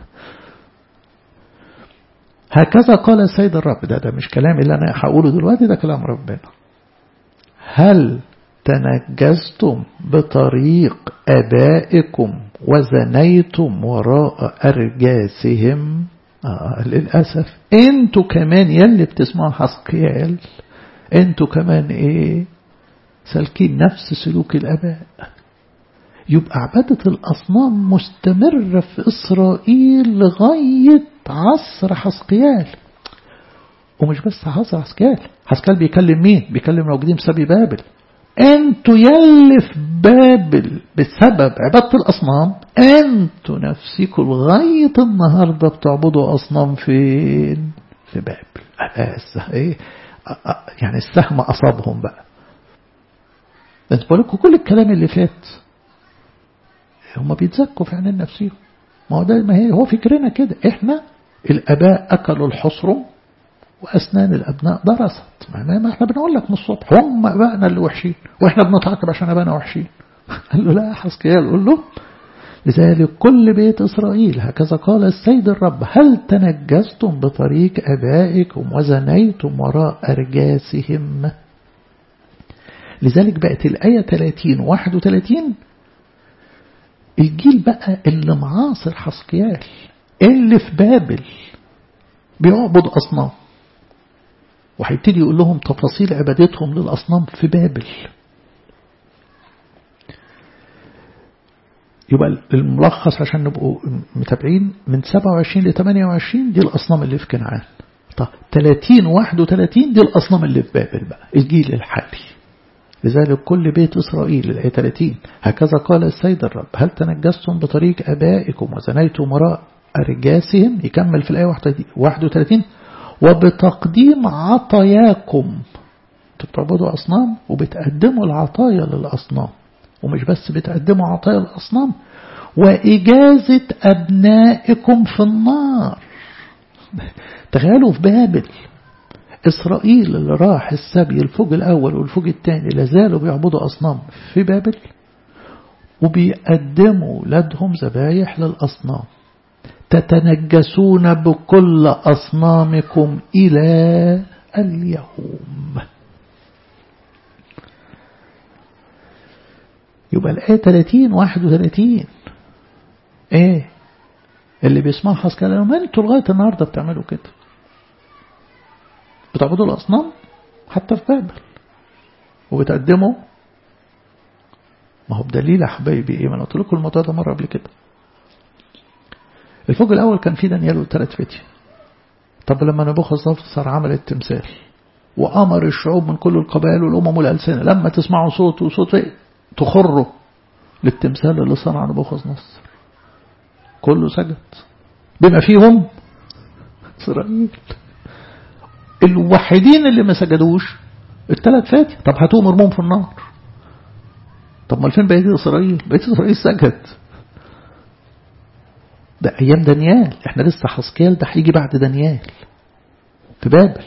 هكذا قال السيد الرب ده ده مش كلام اللي أنا هقوله دلوقتي ده كلام ربنا هل تنجزتم بطريق أبائكم وزنيتم وراء أرجاسهم آه للأسف انتوا كمان يلي بتسمعوا حسقيال انتوا كمان ايه سالكين نفس سلوك الآباء يبقى عبادة الأصنام مستمرة في إسرائيل لغاية عصر حسقيال ومش بس حصل حسكال حسكال بيكلم مين بيكلم موجودين في سبي بابل انتوا يلي في بابل بسبب عبادة الأصنام انتوا نفسكم لغاية النهاردة بتعبدوا أصنام فين في بابل ايه يعني السهم أصابهم بقى انت بقول لكم كل الكلام اللي فات هم بيتزكوا في عين نفسهم ما هو ده ما هي هو فكرنا كده احنا الاباء اكلوا الحصرم واسنان الابناء درست ما, ما احنا بنقول لك من الصبح هم ابائنا اللي وحشين واحنا بنتعاقب عشان ابائنا وحشين قال له لا حسكيال قول له لذلك كل بيت إسرائيل هكذا قال السيد الرب هل تنجستم بطريق أبائكم وزنيتم وراء أرجاسهم لذلك بقت الآية 30 31 الجيل بقى اللي معاصر حسقيال اللي في بابل بيعبد أصنام وهيبتدي يقول لهم تفاصيل عبادتهم للأصنام في بابل يبقى الملخص عشان نبقوا متابعين من 27 ل 28 دي الأصنام اللي في كنعان طب 30 31 دي الأصنام اللي في بابل بقى الجيل الحالي لذلك كل بيت إسرائيل الآية 30 هكذا قال السيد الرب هل تنجستم بطريق أبائكم وزنيتم وراء أرجاسهم يكمل في الآية 31 وبتقديم عطاياكم بتعبدوا أصنام وبتقدموا العطايا للأصنام ومش بس بتقدموا عطايا الأصنام وإجازة أبنائكم في النار تخيلوا في بابل إسرائيل اللي راح السبي الفوج الأول والفوج الثاني لازالوا بيعبدوا أصنام في بابل وبيقدموا ولادهم ذبايح للأصنام تتنجسون بكل أصنامكم إلى اليوم يبقى الآية 30 31 ايه اللي بيسمعها حسكال لهم انتوا لغاية النهاردة بتعملوا كده بتعبدوا الأصنام حتى في بابل وبتقدموا ما هو بدليل يا حبايبي ايه ما انا قلت لكم الموضوع ده مرة قبل كده الفوج الأول كان فيه دانيال والثلاث فتية طب لما نبوخذ نصر عمل التمثال وأمر الشعوب من كل القبائل والأمم والألسنة لما تسمعوا صوت وصوت تخروا للتمثال اللي صنع نبوخذ نصر كله سجد بما فيهم إسرائيل الوحيدين اللي ما سجدوش الثلاث فاتي طب هاتوه مرموم في النار طب ما فين بقية إسرائيل بقية إسرائيل سجد ده أيام دانيال احنا لسه حسكيال ده هيجي بعد دانيال في بابل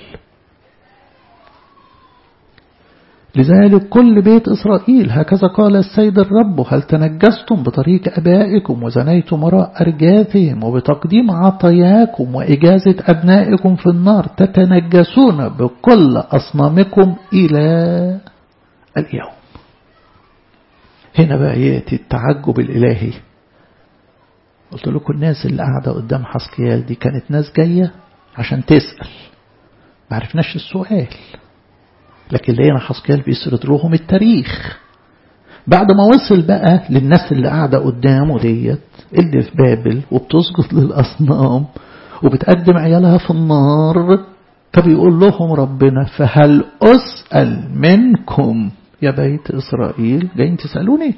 لذلك كل بيت إسرائيل هكذا قال السيد الرب هل تنجستم بطريق أبائكم وزنيتم وراء أرجافهم وبتقديم عطاياكم وإجازة أبنائكم في النار تتنجسون بكل أصنامكم إلى اليوم هنا بقى يأتي التعجب الإلهي قلت لكم الناس اللي قاعدة قدام حسكيال دي كانت ناس جاية عشان تسأل ما عرفناش السؤال لكن لقينا حسكيال بيسرد لهم التاريخ بعد ما وصل بقى للناس اللي قاعدة قدامه ديت اللي في بابل وبتسجد للأصنام وبتقدم عيالها في النار فبيقول لهم ربنا فهل أسأل منكم يا بيت إسرائيل جايين تسألوني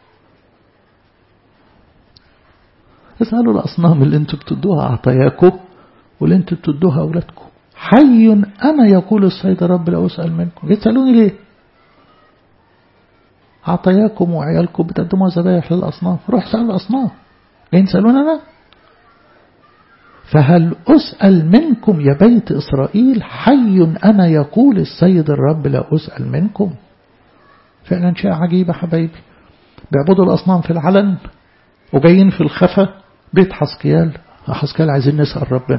اسألوا الأصنام اللي انتوا بتدوها عطاياكم واللي انتوا بتدوها أولادكم حي أنا يقول السيد رب لا أسأل منكم يسألوني ليه عطاياكم وعيالكم بتقدموا ذبايح للأصنام روح سألوا الأصنام جايين تسألون أنا فهل أسأل منكم يا بيت إسرائيل حي أنا يقول السيد الرب لا أسأل منكم فعلا شيء عجيب حبايبي بيعبدوا الأصنام في العلن وجايين في الخفا بيت حسكيال حسكيال عايزين نسأل ربنا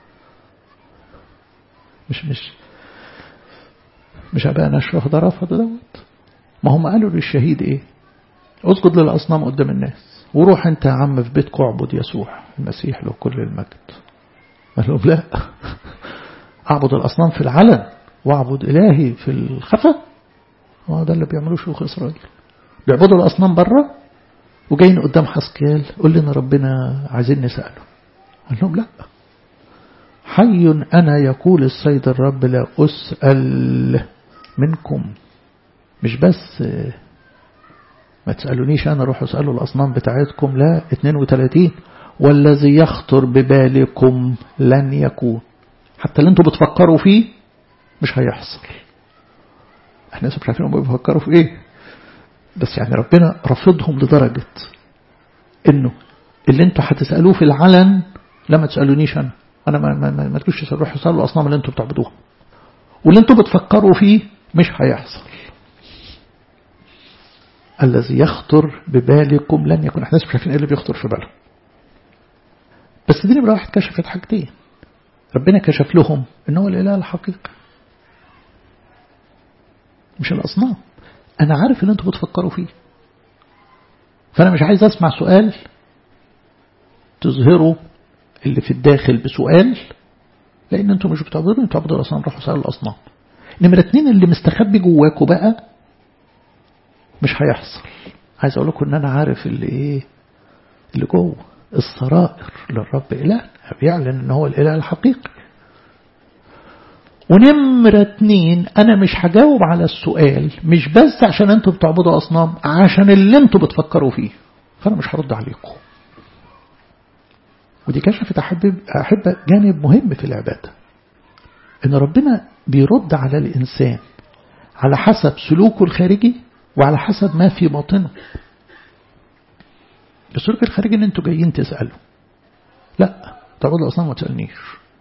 مش مش مش أبانا الشهداء رفضوا دوت ما هم قالوا للشهيد ايه اسجد للأصنام قدام الناس وروح انت يا عم في بيتك اعبد يسوع المسيح له كل المجد قال لهم لا اعبد الأصنام في العلن واعبد إلهي في الخفا هو ده اللي بيعملوه شيوخ إسرائيل بيعبدوا الأصنام بره وجايين قدام حسكيال قول لنا ربنا عايزين نسأله قال لهم لا حي حي أنا يقول السيد الرب لا أسأل منكم مش بس ما تسألونيش أنا روح أسألوا الأصنام بتاعتكم لا 32 والذي يخطر ببالكم لن يكون حتى اللي انتوا بتفكروا فيه مش هيحصل احنا لسه مش عارفين هم بيفكروا في ايه بس يعني ربنا رفضهم لدرجة انه اللي انتوا هتسألوه في العلن لا ما تسألونيش انا انا ما, ما, ما, ما تقولش تروحوا تسألوا الاصنام اللي انتوا بتعبدوها واللي انتوا بتفكروا فيه مش هيحصل الذي يخطر ببالكم لن يكون احنا مش عارفين ايه اللي بيخطر في بالهم بس دي نمرة واحد كشفت حاجتين ربنا كشف لهم ان هو الاله الحقيقي مش الاصنام انا عارف اللي انتوا بتفكروا فيه فانا مش عايز اسمع سؤال تظهروا اللي في الداخل بسؤال لان انتوا مش بتعبدوا انتوا بتعبدوا الاصنام روحوا سألوا الاصنام نمرة اتنين اللي مستخبي جواكوا بقى مش هيحصل عايز اقول لكم ان انا عارف اللي ايه اللي جوه السرائر للرب إله بيعلن ان هو الاله الحقيقي ونمرة اتنين انا مش هجاوب على السؤال مش بس عشان انتوا بتعبدوا اصنام عشان اللي انتوا بتفكروا فيه فانا مش هرد عليكم ودي كشفت أحب أحب جانب مهم في العبادة إن ربنا بيرد على الإنسان على حسب سلوكه الخارجي وعلى حسب ما في باطنه السلوك الخارجي ان انتوا جايين تسألوا لا تعبدوا اصلا ما تسألنيش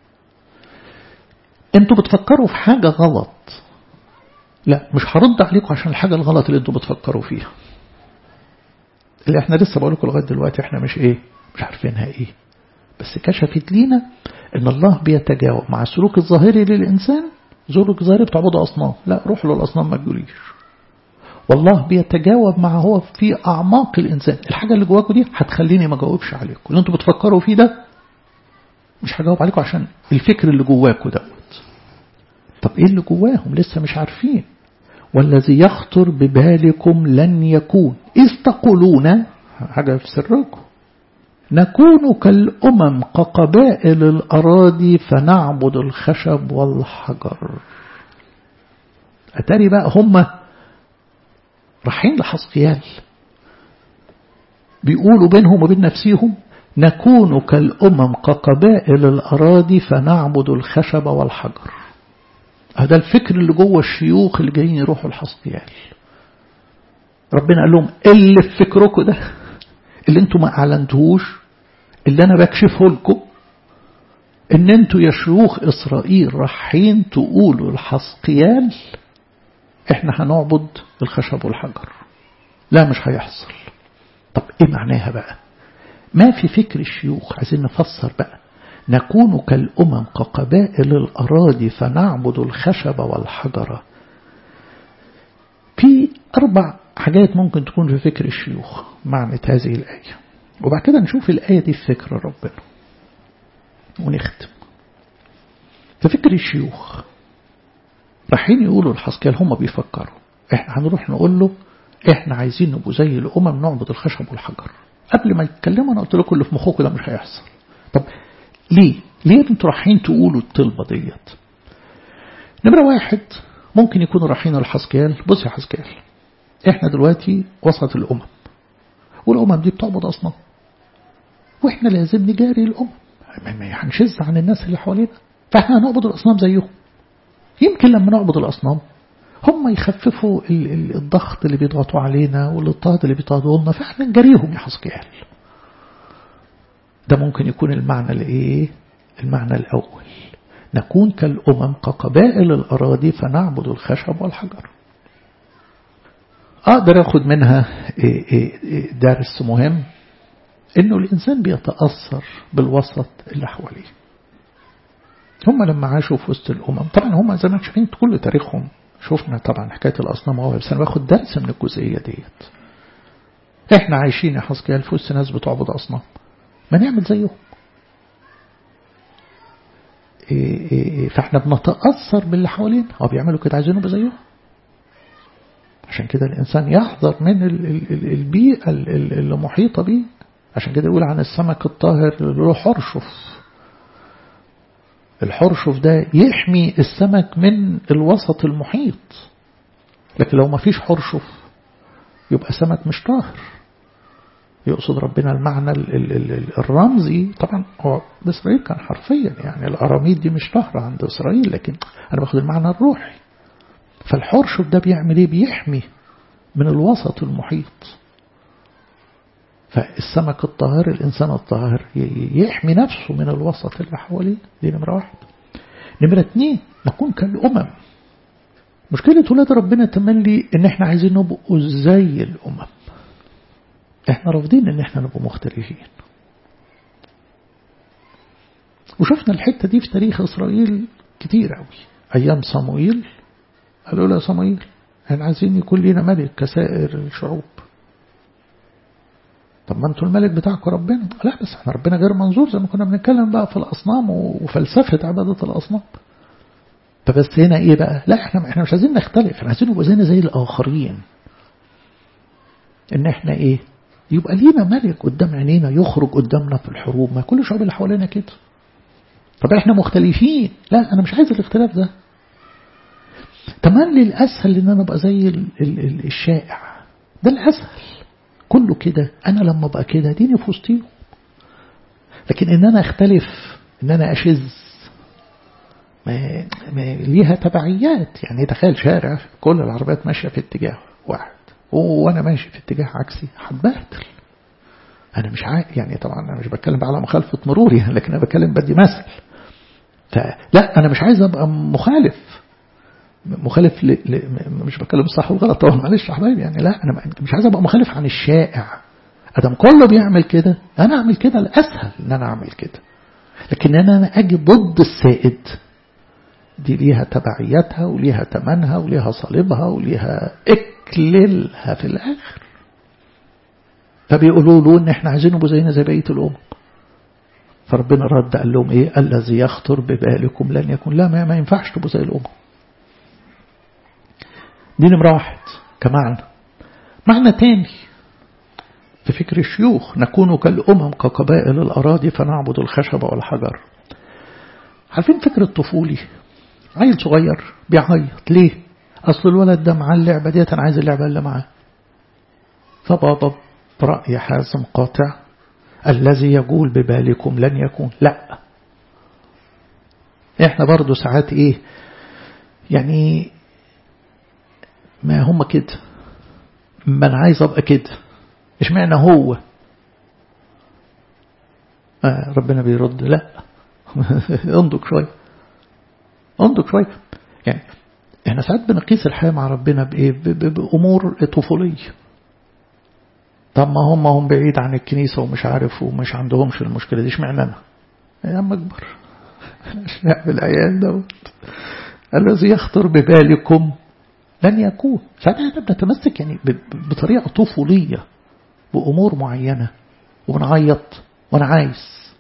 انتوا بتفكروا في حاجة غلط لا مش هرد عليكم عشان الحاجة الغلط اللي انتوا بتفكروا فيها اللي احنا لسه بقول لكم لغاية دلوقتي احنا مش ايه مش عارفينها ايه بس كشفت لينا ان الله بيتجاوب مع السلوك الظاهري للإنسان سلوك ظاهري بتعبدوا أصنام لا روحوا للأصنام ما تقوليش والله بيتجاوب مع هو في أعماق الإنسان الحاجة اللي جواكم دي هتخليني ما جاوبش عليكم اللي انتوا بتفكروا فيه ده مش هجاوب عليكم عشان الفكر اللي جواكم دوت طب ايه اللي جواهم لسه مش عارفين والذي يخطر ببالكم لن يكون إذ تقولون حاجة في سركم نكون كالأمم كقبائل الأراضي فنعبد الخشب والحجر أتاري بقى هم رايحين لحسقيال بيقولوا بينهم وبين نفسهم نكون كالأمم كقبائل الأراضي فنعبد الخشب والحجر هذا الفكر اللي جوه الشيوخ اللي جايين يروحوا لحسقيال ربنا قال لهم اللي في فكركم ده اللي انتوا ما اعلنتوش اللي انا بكشفه لكم ان انتوا يا شيوخ اسرائيل رايحين تقولوا لحسقيال احنا هنعبد الخشب والحجر لا مش هيحصل طب ايه معناها بقى ما في فكر الشيوخ عايزين نفسر بقى نكون كالأمم كقبائل الأراضي فنعبد الخشب والحجر في أربع حاجات ممكن تكون في فكر الشيوخ معنى هذه الآية وبعد كده نشوف الآية دي في فكر ربنا ونختم في فكر الشيوخ رايحين يقولوا الحسكال هم بيفكروا احنا هنروح نقول له احنا عايزين نبقوا زي الأمم نعبد الخشب والحجر قبل ما يتكلموا انا قلت لكم اللي في مخكم ده مش هيحصل طب ليه ليه انتوا رايحين تقولوا الطلبة ديت نمرة واحد ممكن يكونوا رايحين الحسكال بص يا حسكال احنا دلوقتي وسط الأمم والأمم دي بتعبد أصنام واحنا لازم نجاري الأمم ما هنشز عن الناس اللي حوالينا فاحنا هنعبد الأصنام زيهم يمكن لما نعبد الأصنام هم يخففوا الضغط اللي بيضغطوا علينا والاضطهاد اللي بيضغطوا لنا فاحنا نجاريهم يا حسكال ده ممكن يكون المعنى الايه المعنى الأول نكون كالأمم كقبائل الأراضي فنعبد الخشب والحجر أقدر أخذ منها درس مهم إنه الإنسان بيتأثر بالوسط اللي حواليه هم لما عاشوا في وسط الأمم طبعا هم زي ما شايفين كل تاريخهم شفنا طبعا حكاية الأصنام هو بس أنا باخد درس من الجزئية ديت إحنا عايشين يا حسكيال في وسط ناس بتعبد أصنام ما نعمل زيهم إيه إيه فاحنا بنتأثر باللي حوالينا هو بيعملوا كده عايزين نبقى زيهم عشان كده الإنسان يحذر من البيئة اللي محيطة بيه عشان كده يقول عن السمك الطاهر اللي له حرشف الحرشف ده يحمي السمك من الوسط المحيط لكن لو ما فيش حرشف يبقى سمك مش طاهر يقصد ربنا المعنى ال ال ال الرمزي طبعا هو بإسرائيل كان حرفيا يعني الأراميد دي مش طاهرة عند إسرائيل لكن أنا باخد المعنى الروحي فالحرشف ده بيعمل ايه بيحمي من الوسط المحيط فالسمك الطاهر الإنسان الطاهر يحمي نفسه من الوسط اللي حواليه دي نمرة واحد نمرة اتنين نكون كالأمم مشكلة ولاد ربنا تملي ان احنا عايزين نبقوا زي الأمم احنا رافضين ان احنا نبقوا مختلفين وشفنا الحتة دي في تاريخ إسرائيل كتير قوي أيام صموئيل قالوا له صموئيل احنا عايزين يكون لنا ملك كسائر الشعوب طب ما انتوا الملك بتاعكم ربنا لا بس احنا ربنا غير منظور زي ما كنا بنتكلم بقى في الأصنام وفلسفة عبادة الأصنام فبس هنا ايه بقى لا احنا احنا مش عايزين نختلف احنا عايزين نبقى زينا زي الآخرين ان احنا ايه يبقى لينا ملك قدام عينينا يخرج قدامنا في الحروب ما كل الشعوب اللي حوالينا كده طب احنا مختلفين لا انا مش عايز الاختلاف ده تملي الاسهل ان انا ابقى زي ال ال ال الشائع ده الاسهل كله كده انا لما ابقى كده ديني في وسطيهم لكن ان انا اختلف ان انا اشذ ما ما ليها تبعيات يعني تخيل شارع كل العربيات ماشيه في اتجاه واحد وانا ماشي في اتجاه عكسي هتبهدل انا مش عارف يعني طبعا انا مش بتكلم على مخالفه مرور يعني لكن انا بتكلم بدي مثل فلا انا مش عايز ابقى مخالف مخالف ل... ل... مش بتكلم الصح والغلط طبعا معلش يا حبايبي يعني لا انا مش عايز ابقى مخالف عن الشائع ادم كله بيعمل كده انا اعمل كده الاسهل ان انا اعمل كده لكن انا اجي ضد السائد دي ليها تبعياتها وليها تمنها وليها صليبها وليها اكللها في الاخر فبيقولوا له ان احنا عايزين نبقى زينا زي بقيه الامم فربنا رد قال لهم ايه الذي يخطر ببالكم لن يكون لا ما, ما ينفعش تبقوا زي الامم دي نمرة واحد كمعنى معنى تاني في فكر الشيوخ نكون كالأمم كقبائل الأراضي فنعبد الخشب والحجر عارفين فكر الطفولي عيل صغير بيعيط ليه أصل الولد ده معاه اللعبة ديت أنا عايز اللعبة اللي معاه فبابا برأي حازم قاطع الذي يقول ببالكم لن يكون لا احنا برضو ساعات ايه يعني ما هم كده ما انا عايز ابقى كده اشمعنى هو آه ربنا بيرد لا انضج شويه انضج شويه يعني احنا ساعات بنقيس الحياه مع ربنا بايه بامور طفوليه طب ما هم هم بعيد عن الكنيسه ومش عارف ومش عندهمش المشكله دي اشمعنى انا يا عم اكبر اشمعنى العيال دوت الذي يخطر ببالكم لن يكون ساعتها احنا بنتمسك يعني بطريقة طفولية بأمور معينة وبنعيط وأنا عايز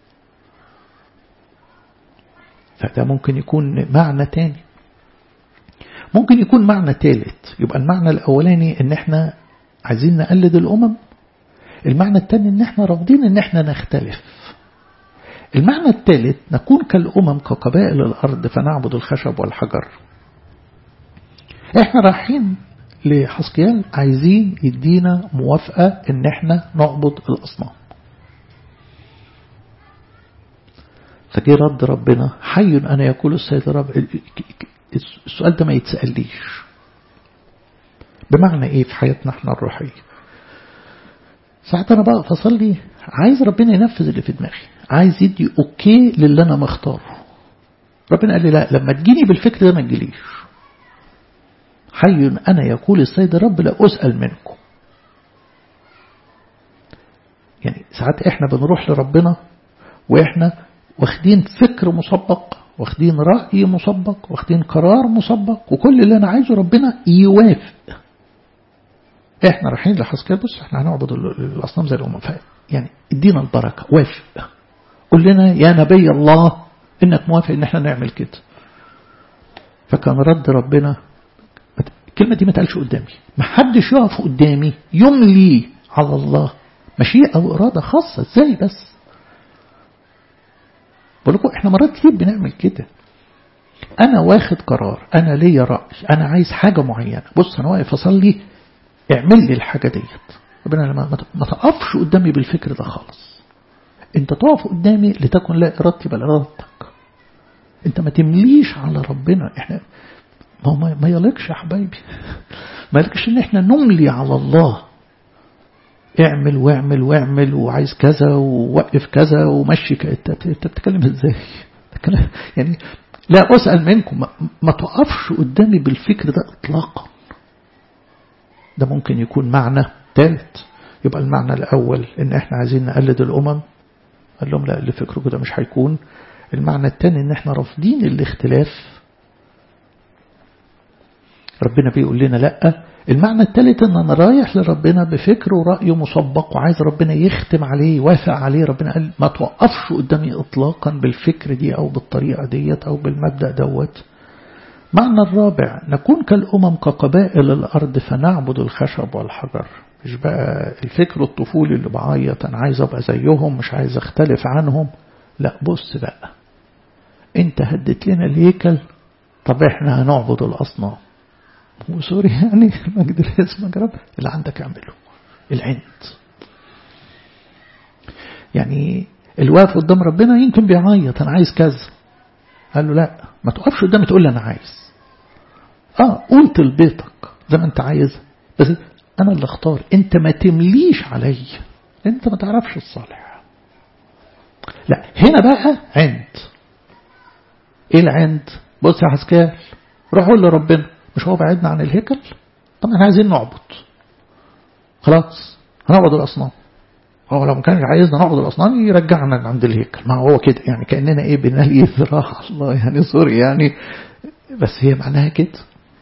فده ممكن يكون معنى تاني ممكن يكون معنى تالت يبقى المعنى الأولاني ان احنا عايزين نقلد الأمم المعنى التاني ان احنا رافضين ان احنا نختلف المعنى الثالث نكون كالأمم كقبائل الأرض فنعبد الخشب والحجر احنا رايحين لحسقيال عايزين يدينا موافقة ان احنا نعبد الأصنام فجي رد ربنا حي أنا يقول السيد الرب السؤال ده ما يتسأليش بمعنى ايه في حياتنا احنا الروحية ساعات انا بقى فصلي عايز ربنا ينفذ اللي في دماغي عايز يدي اوكي للي انا مختاره ربنا قال لي لا لما تجيني بالفكر ده ما تجيليش حي أنا يقول السيد الرب لا أسأل منكم يعني ساعات احنا بنروح لربنا واحنا واخدين فكر مسبق واخدين رأي مسبق واخدين قرار مسبق وكل اللي انا عايزه ربنا يوافق احنا رايحين لحسكال بص احنا هنعبد الاصنام زي الامم يعني ادينا البركه وافق قول لنا يا نبي الله انك موافق ان احنا نعمل كده فكان رد ربنا الكلمة دي ما تقالش قدامي ما حدش يقف قدامي يملي على الله مشيئة وإرادة خاصة ازاي بس بقول لكم احنا مرات كتير بنعمل كده انا واخد قرار انا ليا رأي انا عايز حاجة معينة بص انا واقف اصلي اعمل لي الحاجة ديت ربنا ما, ما تقفش قدامي بالفكر ده خالص انت تقف قدامي لتكن لا ارادتي بل ارادتك انت ما تمليش على ربنا احنا ما هو ما يليقش يا حبايبي ما يليقش ان احنا نملي على الله اعمل واعمل واعمل وعايز كذا ووقف كذا ومشي انت بتتكلم ازاي يعني لا اسال منكم ما, ما توقفش قدامي بالفكر ده اطلاقا ده ممكن يكون معنى ثالث يبقى المعنى الاول ان احنا عايزين نقلد الامم قال لهم لا اللي فكره كده مش هيكون المعنى الثاني ان احنا رافضين الاختلاف ربنا بيقول لنا لا المعنى الثالث ان انا رايح لربنا بفكر ورأي مسبق وعايز ربنا يختم عليه يوافق عليه ربنا قال ما توقفش قدامي اطلاقا بالفكر دي او بالطريقة ديت او بالمبدأ دوت معنى الرابع نكون كالأمم كقبائل الأرض فنعبد الخشب والحجر مش بقى الفكر الطفولي اللي بعيط أنا عايز أبقى زيهم مش عايز أختلف عنهم لا بص بقى أنت هدت لنا الهيكل طب إحنا هنعبد الأصنام وسوري يعني مجد اسمك رب اللي عندك اعمله العند يعني الواقف قدام ربنا يمكن بيعيط أنا عايز كذا قال له لا ما توقفش قدامي تقول لي أنا عايز اه قلت لبيتك زي ما انت عايز بس انا اللي اختار انت ما تمليش علي انت ما تعرفش الصالح لا هنا بقى عند ايه العند بص يا حسكال روح قول لربنا مش هو بعدنا عن الهيكل طب احنا عايزين نعبد خلاص هنعبد الاصنام هو لو ما كانش عايزنا نعبد الاصنام يرجعنا عند الهيكل ما هو كده يعني كاننا ايه بنالي ذراع الله يعني سوري يعني بس هي معناها كده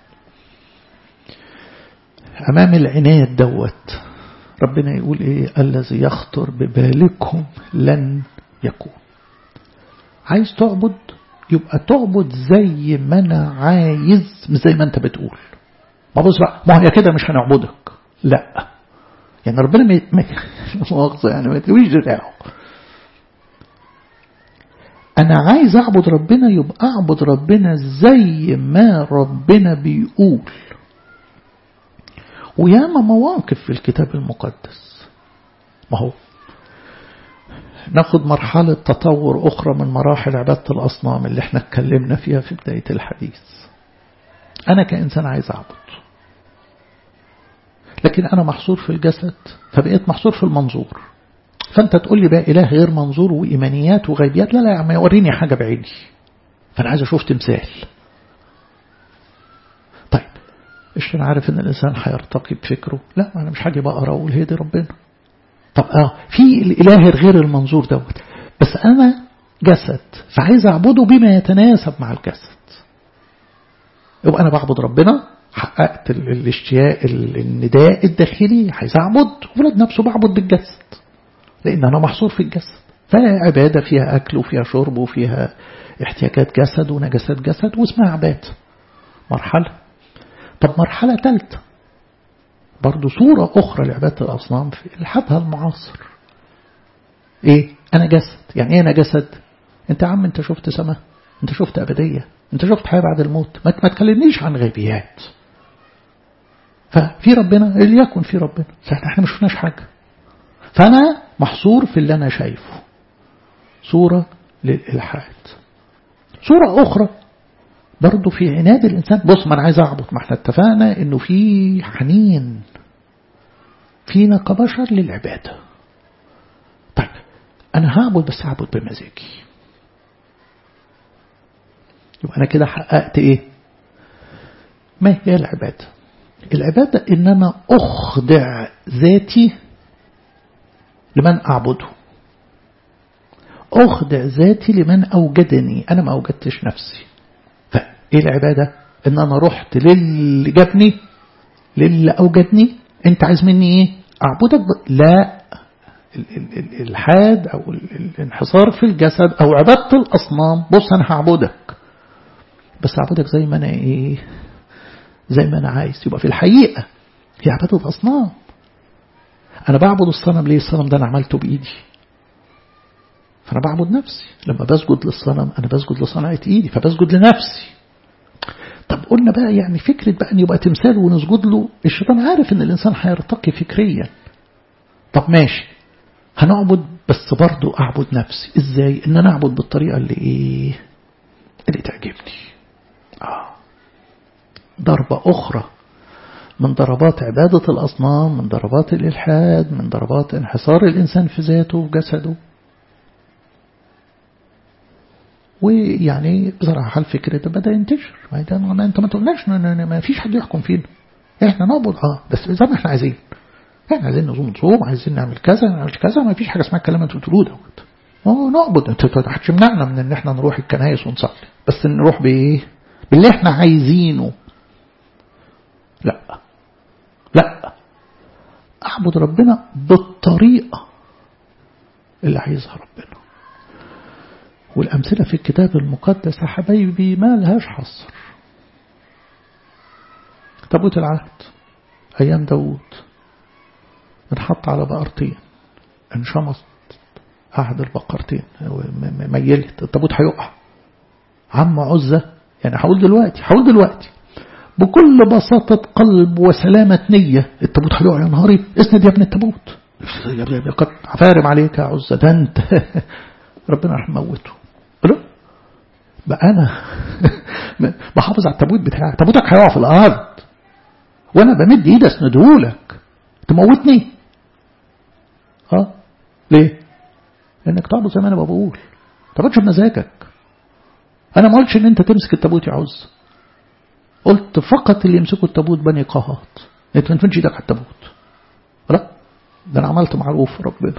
أمام العناية دوت ربنا يقول إيه الذي يخطر ببالكم لن يكون عايز تعبد يبقى تعبد زي ما أنا عايز مش زي ما أنت بتقول ما بص بقى ما هي كده مش هنعبدك لا يعني ربنا ما مؤاخذة يعني ما تقوليش دراعه أنا عايز أعبد ربنا يبقى أعبد ربنا زي ما ربنا بيقول وياما مواقف في الكتاب المقدس ما هو ناخد مرحلة تطور أخرى من مراحل عبادة الأصنام اللي احنا اتكلمنا فيها في بداية الحديث أنا كإنسان عايز أعبد لكن أنا محصور في الجسد فبقيت محصور في المنظور فأنت تقول لي بقى إله غير منظور وإيمانيات وغيبيات لا لا يا عم وريني حاجة بعيني فأنا عايز أشوف تمثال ايش انا عارف ان الانسان هيرتقي بفكره لا انا مش هاجي بقى اقرا واقول هي دي ربنا طب اه في الاله غير المنظور دوت بس انا جسد فعايز اعبده بما يتناسب مع الجسد يبقى انا بعبد ربنا حققت الاشتياق النداء الداخلي عايز اعبد ولاد نفسه بعبد بالجسد لان انا محصور في الجسد فعبادة فيها أكل وفيها شرب وفيها احتياجات جسد ونجاسات جسد واسمها عبادة مرحلة طب مرحلة ثالثة برضو صورة أخرى لعبادة الأصنام في الحبها المعاصر إيه أنا جسد يعني إيه أنا جسد أنت يا عم أنت شفت سماء أنت شفت أبدية أنت شفت حياة بعد الموت ما تكلمنيش عن غيبيات ففي ربنا ليكن في ربنا فإحنا احنا مش شفناش حاجة فأنا محصور في اللي أنا شايفه صورة للإلحاد صورة أخرى برضه في عناد الإنسان بص ما أنا عايز أعبد ما احنا اتفقنا إنه في حنين فينا كبشر للعبادة طيب أنا هعبد بس هعبد بمزاجي يبقى أنا كده حققت إيه ما هي العبادة العبادة إن أنا أخضع ذاتي لمن أعبده أخضع ذاتي لمن أوجدني أنا ما أوجدتش نفسي فإيه العبادة إن أنا رحت للي جابني للي أوجدني أنت عايز مني إيه أعبدك ب... لا الإلحاد أو الانحصار في الجسد أو عبادة الأصنام بص أنا هعبدك بس أعبدك زي ما أنا إيه زي ما أنا عايز يبقى في الحقيقة هي عبادة أصنام أنا بعبد الصنم ليه الصنم ده أنا عملته بإيدي فأنا بعبد نفسي لما بسجد للصنم أنا بسجد لصنعة إيدي فبسجد لنفسي طب قلنا بقى يعني فكرة بقى أن يبقى تمثال ونسجد له الشيطان عارف أن الإنسان هيرتقي فكريا طب ماشي هنعبد بس برضه أعبد نفسي إزاي إن أنا أعبد بالطريقة اللي إيه اللي تعجبني آه. ضربة أخرى من ضربات عبادة الأصنام من ضربات الإلحاد من ضربات انحصار الإنسان في ذاته وجسده ويعني بصراحة الفكر ده بدأ ينتشر ما ده ما انت ما تقولناش ما فيش حد يحكم فينا احنا نعبد اه بس زي ما احنا عايزين احنا عايزين نصوم نصوم عايزين نعمل كذا نعمل كذا ما فيش حاجة اسمها الكلام اللي بتقولوه دوت اه نعبد انت هتمنعنا من ان احنا نروح الكنايس ونصلي بس نروح بايه باللي احنا عايزينه لا لا اعبد ربنا بالطريقة اللي عايزها ربنا والأمثلة في الكتاب المقدس يا حبايبي ما لهاش حصر تابوت العهد أيام داود انحط على بقرتين انشمصت أحد البقرتين ميلت التابوت هيقع عم عزة يعني هقول دلوقتي هقول دلوقتي بكل بساطة قلب وسلامة نية التابوت هيقع يا نهاري اسند يا ابن التابوت يا ابن قد عفارم عليك يا عزة ده انت ربنا راح موته بقى أنا بحافظ على التابوت بتاعك تابوتك هيقع في الأرض وأنا بمد إيدي أسندهولك تموتني اه ليه لأنك تعبد زي ما أنا بقول تابوتش بمزاجك أنا ما قلتش إن أنت تمسك التابوت يا عز قلت فقط اللي يمسكوا التابوت بني قهات أنت ما تنفنش إيدك على التابوت لا ده أنا عملت معروف ربنا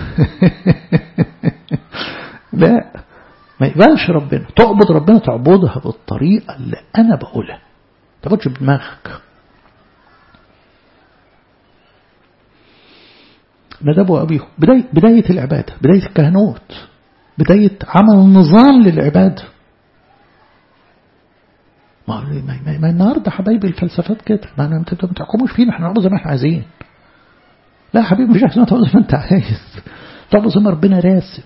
لا ما يقبلش ربنا تعبد ربنا تعبدها بالطريقة اللي أنا بقولها ما تاخدش بدماغك ندب وأبيه بداية, بداية العبادة بداية الكهنوت بداية عمل نظام للعبادة ما, ما, ما النهاردة حبايبي الفلسفات كده ما ما تحكموش فينا احنا نعبد زي ما احنا عايزين لا حبيبي مش احسن تعبد زي ما انت عايز تعبد زي ما ربنا راسم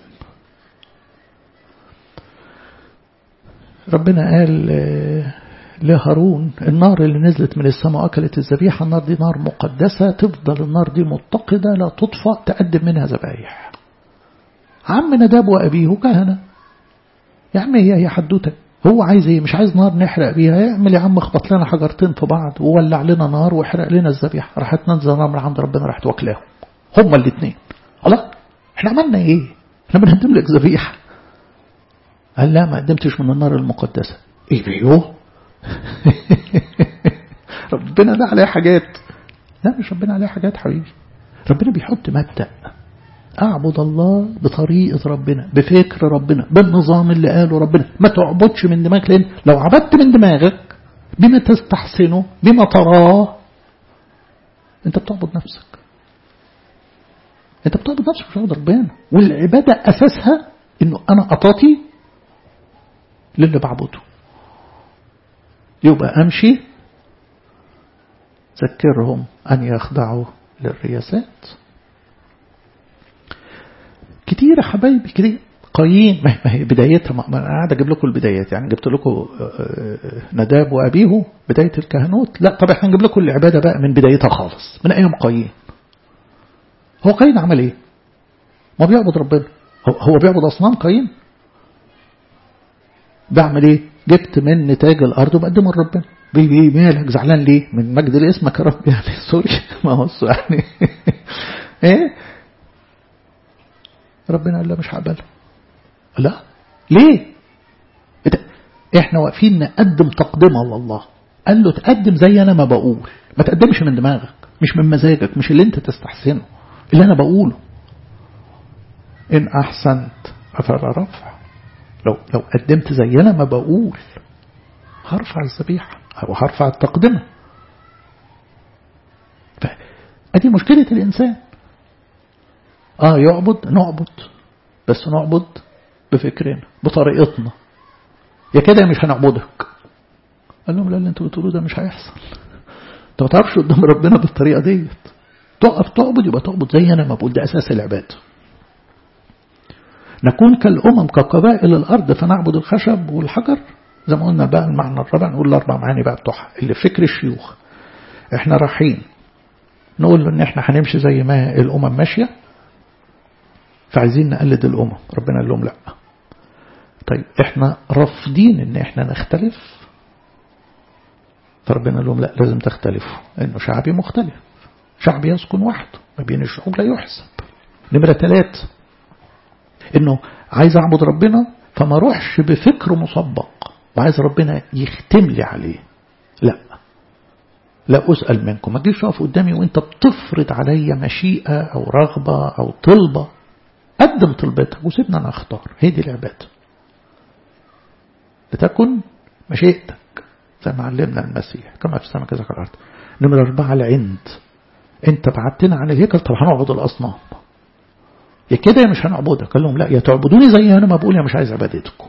ربنا قال لهارون النار اللي نزلت من السماء وأكلت الذبيحة النار دي نار مقدسة تفضل النار دي متقدة لا تطفأ تقدم منها ذبايح عم نداب وأبيه كهنة يا عم هي هي حدوتة هو عايز ايه مش عايز نار نحرق بيها يعمل يا عم اخبط لنا حجرتين في بعض وولع لنا نار ويحرق لنا الذبيحة راحت ننزل نار من عند ربنا راحت واكلاهم هما الاثنين الله احنا عملنا ايه احنا بنقدم لك ذبيحه قال لا ما قدمتش من النار المقدسة ايه بيوه ربنا ده عليه حاجات لا مش ربنا عليه حاجات حبيبي ربنا بيحط مبدأ أعبد الله بطريقة ربنا بفكر ربنا بالنظام اللي قاله ربنا ما تعبدش من دماغك لأن لو عبدت من دماغك بما تستحسنه بما تراه انت بتعبد نفسك انت بتعبد نفسك مش بتعبد ربنا والعبادة أساسها انه أنا أطاطي للي بعبده يبقى أمشي ذكرهم أن يخضعوا للرياسات كتير يا حبايبي كتير قايين ما هي بدايتها ما أنا قاعد أجيب لكم البدايات يعني جبت لكم نداب وأبيه بداية الكهنوت لا طب احنا نجيب لكم العبادة بقى من بدايتها خالص من أيام قايين هو قايين عمل إيه؟ ما بيعبد ربنا هو بيعبد أصنام قايين بعمل ايه جبت من نتاج الارض وبقدمه لربنا بيه مالك زعلان ليه من مجد لاسمك يا رب يعني سوري ما هو يعني ايه ربنا قال لا مش هقبلها لا ليه احنا واقفين نقدم تقدمه لله قال له تقدم زي انا ما بقول ما تقدمش من دماغك مش من مزاجك مش اللي انت تستحسنه اللي انا بقوله ان احسنت فلا رفع لو لو قدمت زي انا ما بقول هرفع الذبيحه او هرفع التقدمه فادي مشكله الانسان اه يعبد نعبد بس نعبد بفكرنا بطريقتنا يا كده مش هنعبدك قال لهم لا اللي انتوا بتقولوه ده مش هيحصل انت ما تعرفش قدام ربنا بالطريقه ديت تقف تعبد يبقى تعبد زي انا ما بقول ده اساس العباده نكون كالأمم كقبائل الأرض فنعبد الخشب والحجر زي ما قلنا بقى المعنى الرابع نقول الأربع معاني بقى بتوعها اللي فكر الشيوخ احنا رايحين نقول له ان احنا هنمشي زي ما الأمم ماشية فعايزين نقلد الأمم ربنا قال لهم لا طيب احنا رافضين ان احنا نختلف فربنا قال لهم لا لازم تختلفوا انه شعبي مختلف شعبي يسكن وحده ما بين الشعوب لا يحسب نمرة ثلاثة انه عايز اعبد ربنا فما اروحش بفكر مسبق وعايز ربنا يختم لي عليه لا لا أسأل منكم ما تجيش تقف قدامي وانت بتفرض عليا مشيئة أو رغبة أو طلبة قدم طلبتك وسيبنا أنا أختار هي دي العبادة لتكن مشيئتك زي ما علمنا المسيح كما في السماء كذا في الأرض نمرة أربعة العند أنت بعدتنا عن الهيكل طب هنعبد الأصنام يا كده يا مش هنعبدك قال لهم لا يا تعبدوني زي أنا ما بقول يا مش عايز عبادتكم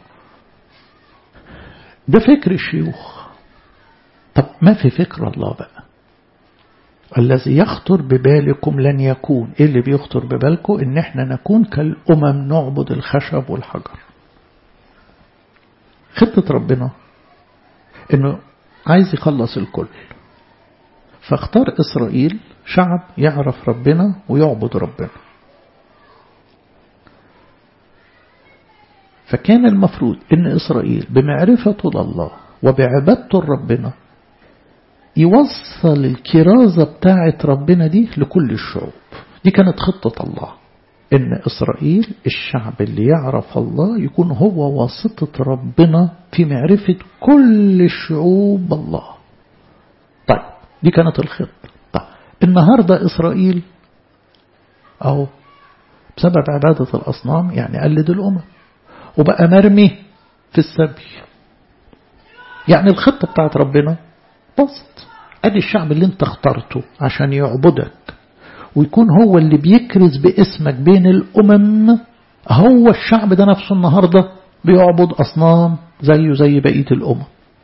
ده فكر الشيوخ طب ما في فكر الله بقى الذي يخطر ببالكم لن يكون ايه اللي بيخطر ببالكم ان احنا نكون كالامم نعبد الخشب والحجر خطة ربنا انه عايز يخلص الكل فاختار اسرائيل شعب يعرف ربنا ويعبد ربنا فكان المفروض ان اسرائيل بمعرفته لله وبعبادته لربنا يوصل الكرازة بتاعة ربنا دي لكل الشعوب دي كانت خطة الله ان اسرائيل الشعب اللي يعرف الله يكون هو واسطة ربنا في معرفة كل الشعوب الله طيب دي كانت الخطة طيب النهاردة اسرائيل او بسبب عبادة الاصنام يعني قلد الامم وبقى مرمي في السبي يعني الخطة بتاعت ربنا بسط ادي الشعب اللي انت اخترته عشان يعبدك ويكون هو اللي بيكرز باسمك بين الامم هو الشعب ده نفسه النهاردة بيعبد اصنام زيه زي بقية الامم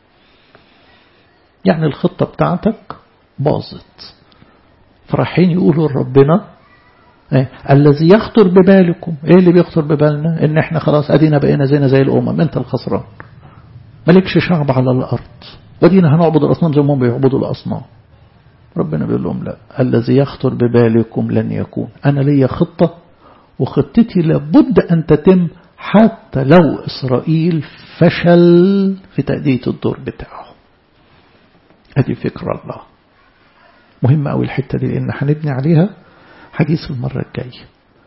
يعني الخطة بتاعتك باظت فرايحين يقولوا لربنا إيه؟ الذي يخطر ببالكم ايه اللي بيخطر ببالنا ان احنا خلاص ادينا بقينا زينا زي الامم انت الخسران مالكش شعب على الارض ودينا هنعبد الاصنام زي ما هم بيعبدوا الاصنام ربنا بيقول لهم لا الذي يخطر ببالكم لن يكون انا ليا خطه وخطتي لابد ان تتم حتى لو اسرائيل فشل في تاديه الدور بتاعه ادي فكر الله مهم قوي الحته دي لان هنبني عليها حديث المرة الجاية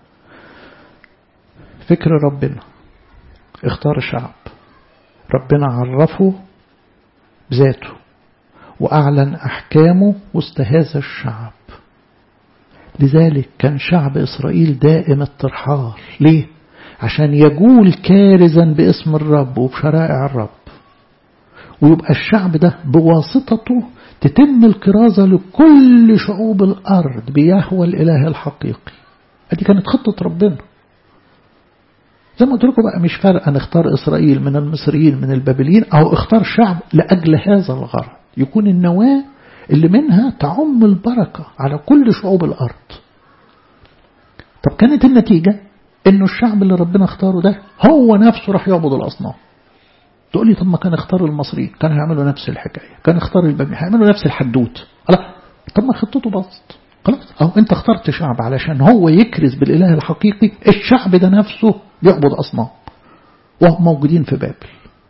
فكر ربنا اختار شعب ربنا عرفه بذاته وأعلن أحكامه وسط هذا الشعب لذلك كان شعب إسرائيل دائم الترحال ليه؟ عشان يجول كارزا باسم الرب وبشرائع الرب ويبقى الشعب ده بواسطته تتم الكرازة لكل شعوب الأرض بيهوى الإله الحقيقي هذه كانت خطة ربنا زي ما قلت لكم بقى مش فارقة نختار إسرائيل من المصريين من البابليين أو اختار شعب لأجل هذا الغرض يكون النواة اللي منها تعم البركة على كل شعوب الأرض طب كانت النتيجة إنه الشعب اللي ربنا اختاره ده هو نفسه راح يعبد الأصنام تقول لي طب ما كان اختار المصريين كانوا يعملوا نفس الحكاية كان اختار البابليين هيعملوا نفس الحدوت لا طب ما خطته باظت خلاص أو أنت اخترت شعب علشان هو يكرز بالإله الحقيقي الشعب ده نفسه يعبد أصنام وهم موجودين في بابل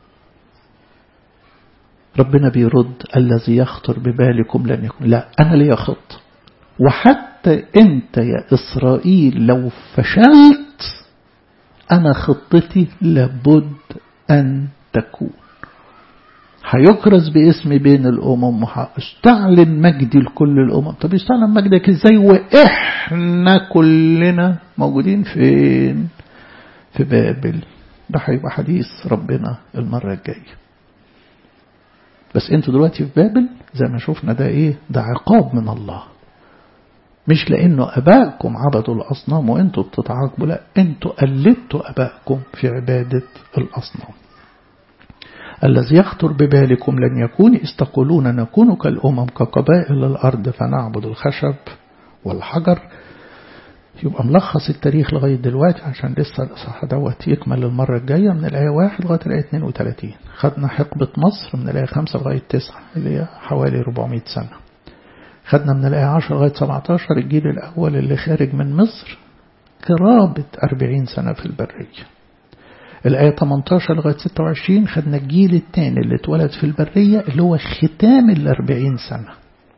ربنا بيرد الذي يخطر ببالكم لن يكون لا أنا لي خط وحتى أنت يا إسرائيل لو فشلت أنا خطتي لابد أن تكون هيكرز باسمي بين الأمم وهستعلن مجدي لكل الأمم طب يستعلن مجدك ازاي وإحنا كلنا موجودين فين في بابل ده هيبقى حديث ربنا المرة الجاية بس انتوا دلوقتي في بابل زي ما شفنا ده ايه ده عقاب من الله مش لانه ابائكم عبدوا الاصنام وانتوا بتتعاقبوا لا انتوا قلدتوا ابائكم في عبادة الاصنام الذي يخطر ببالكم لن يكون استقولون نكون كالأمم كقبائل الأرض فنعبد الخشب والحجر يبقى ملخص التاريخ لغاية دلوقتي عشان لسه الإصحاح دوت يكمل المرة الجاية من الآية 1 لغاية الآية 32 خدنا حقبة مصر من الآية 5 لغاية 9 اللي هي حوالي 400 سنة خدنا من الآية 10 لغاية 17 الجيل الأول اللي خارج من مصر قرابة 40 سنة في البرية الآية 18 لغاية 26 خدنا الجيل الثاني اللي اتولد في البرية اللي هو ختام ال 40 سنة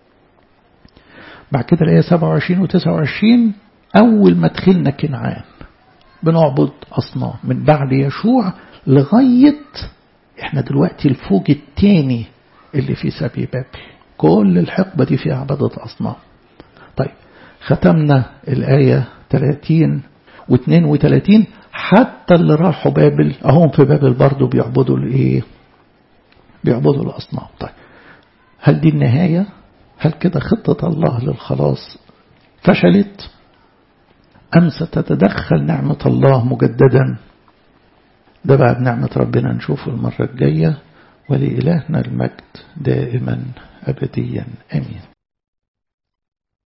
بعد كده الآية 27 و 29 أول ما دخلنا كنعان بنعبد أصنام من بعد يشوع لغاية احنا دلوقتي الفوج الثاني اللي في سبي بابل كل الحقبة دي فيها عبادة أصنام طيب ختمنا الآية 30 و 32 حتى اللي راحوا بابل أهم في بابل برضو بيعبدوا الإيه بيعبدوا الأصنام طيب هل دي النهاية هل كده خطة الله للخلاص فشلت أم ستتدخل نعمة الله مجددا ده بعد نعمة ربنا نشوفه المرة الجاية ولإلهنا المجد دائما أبديا آمين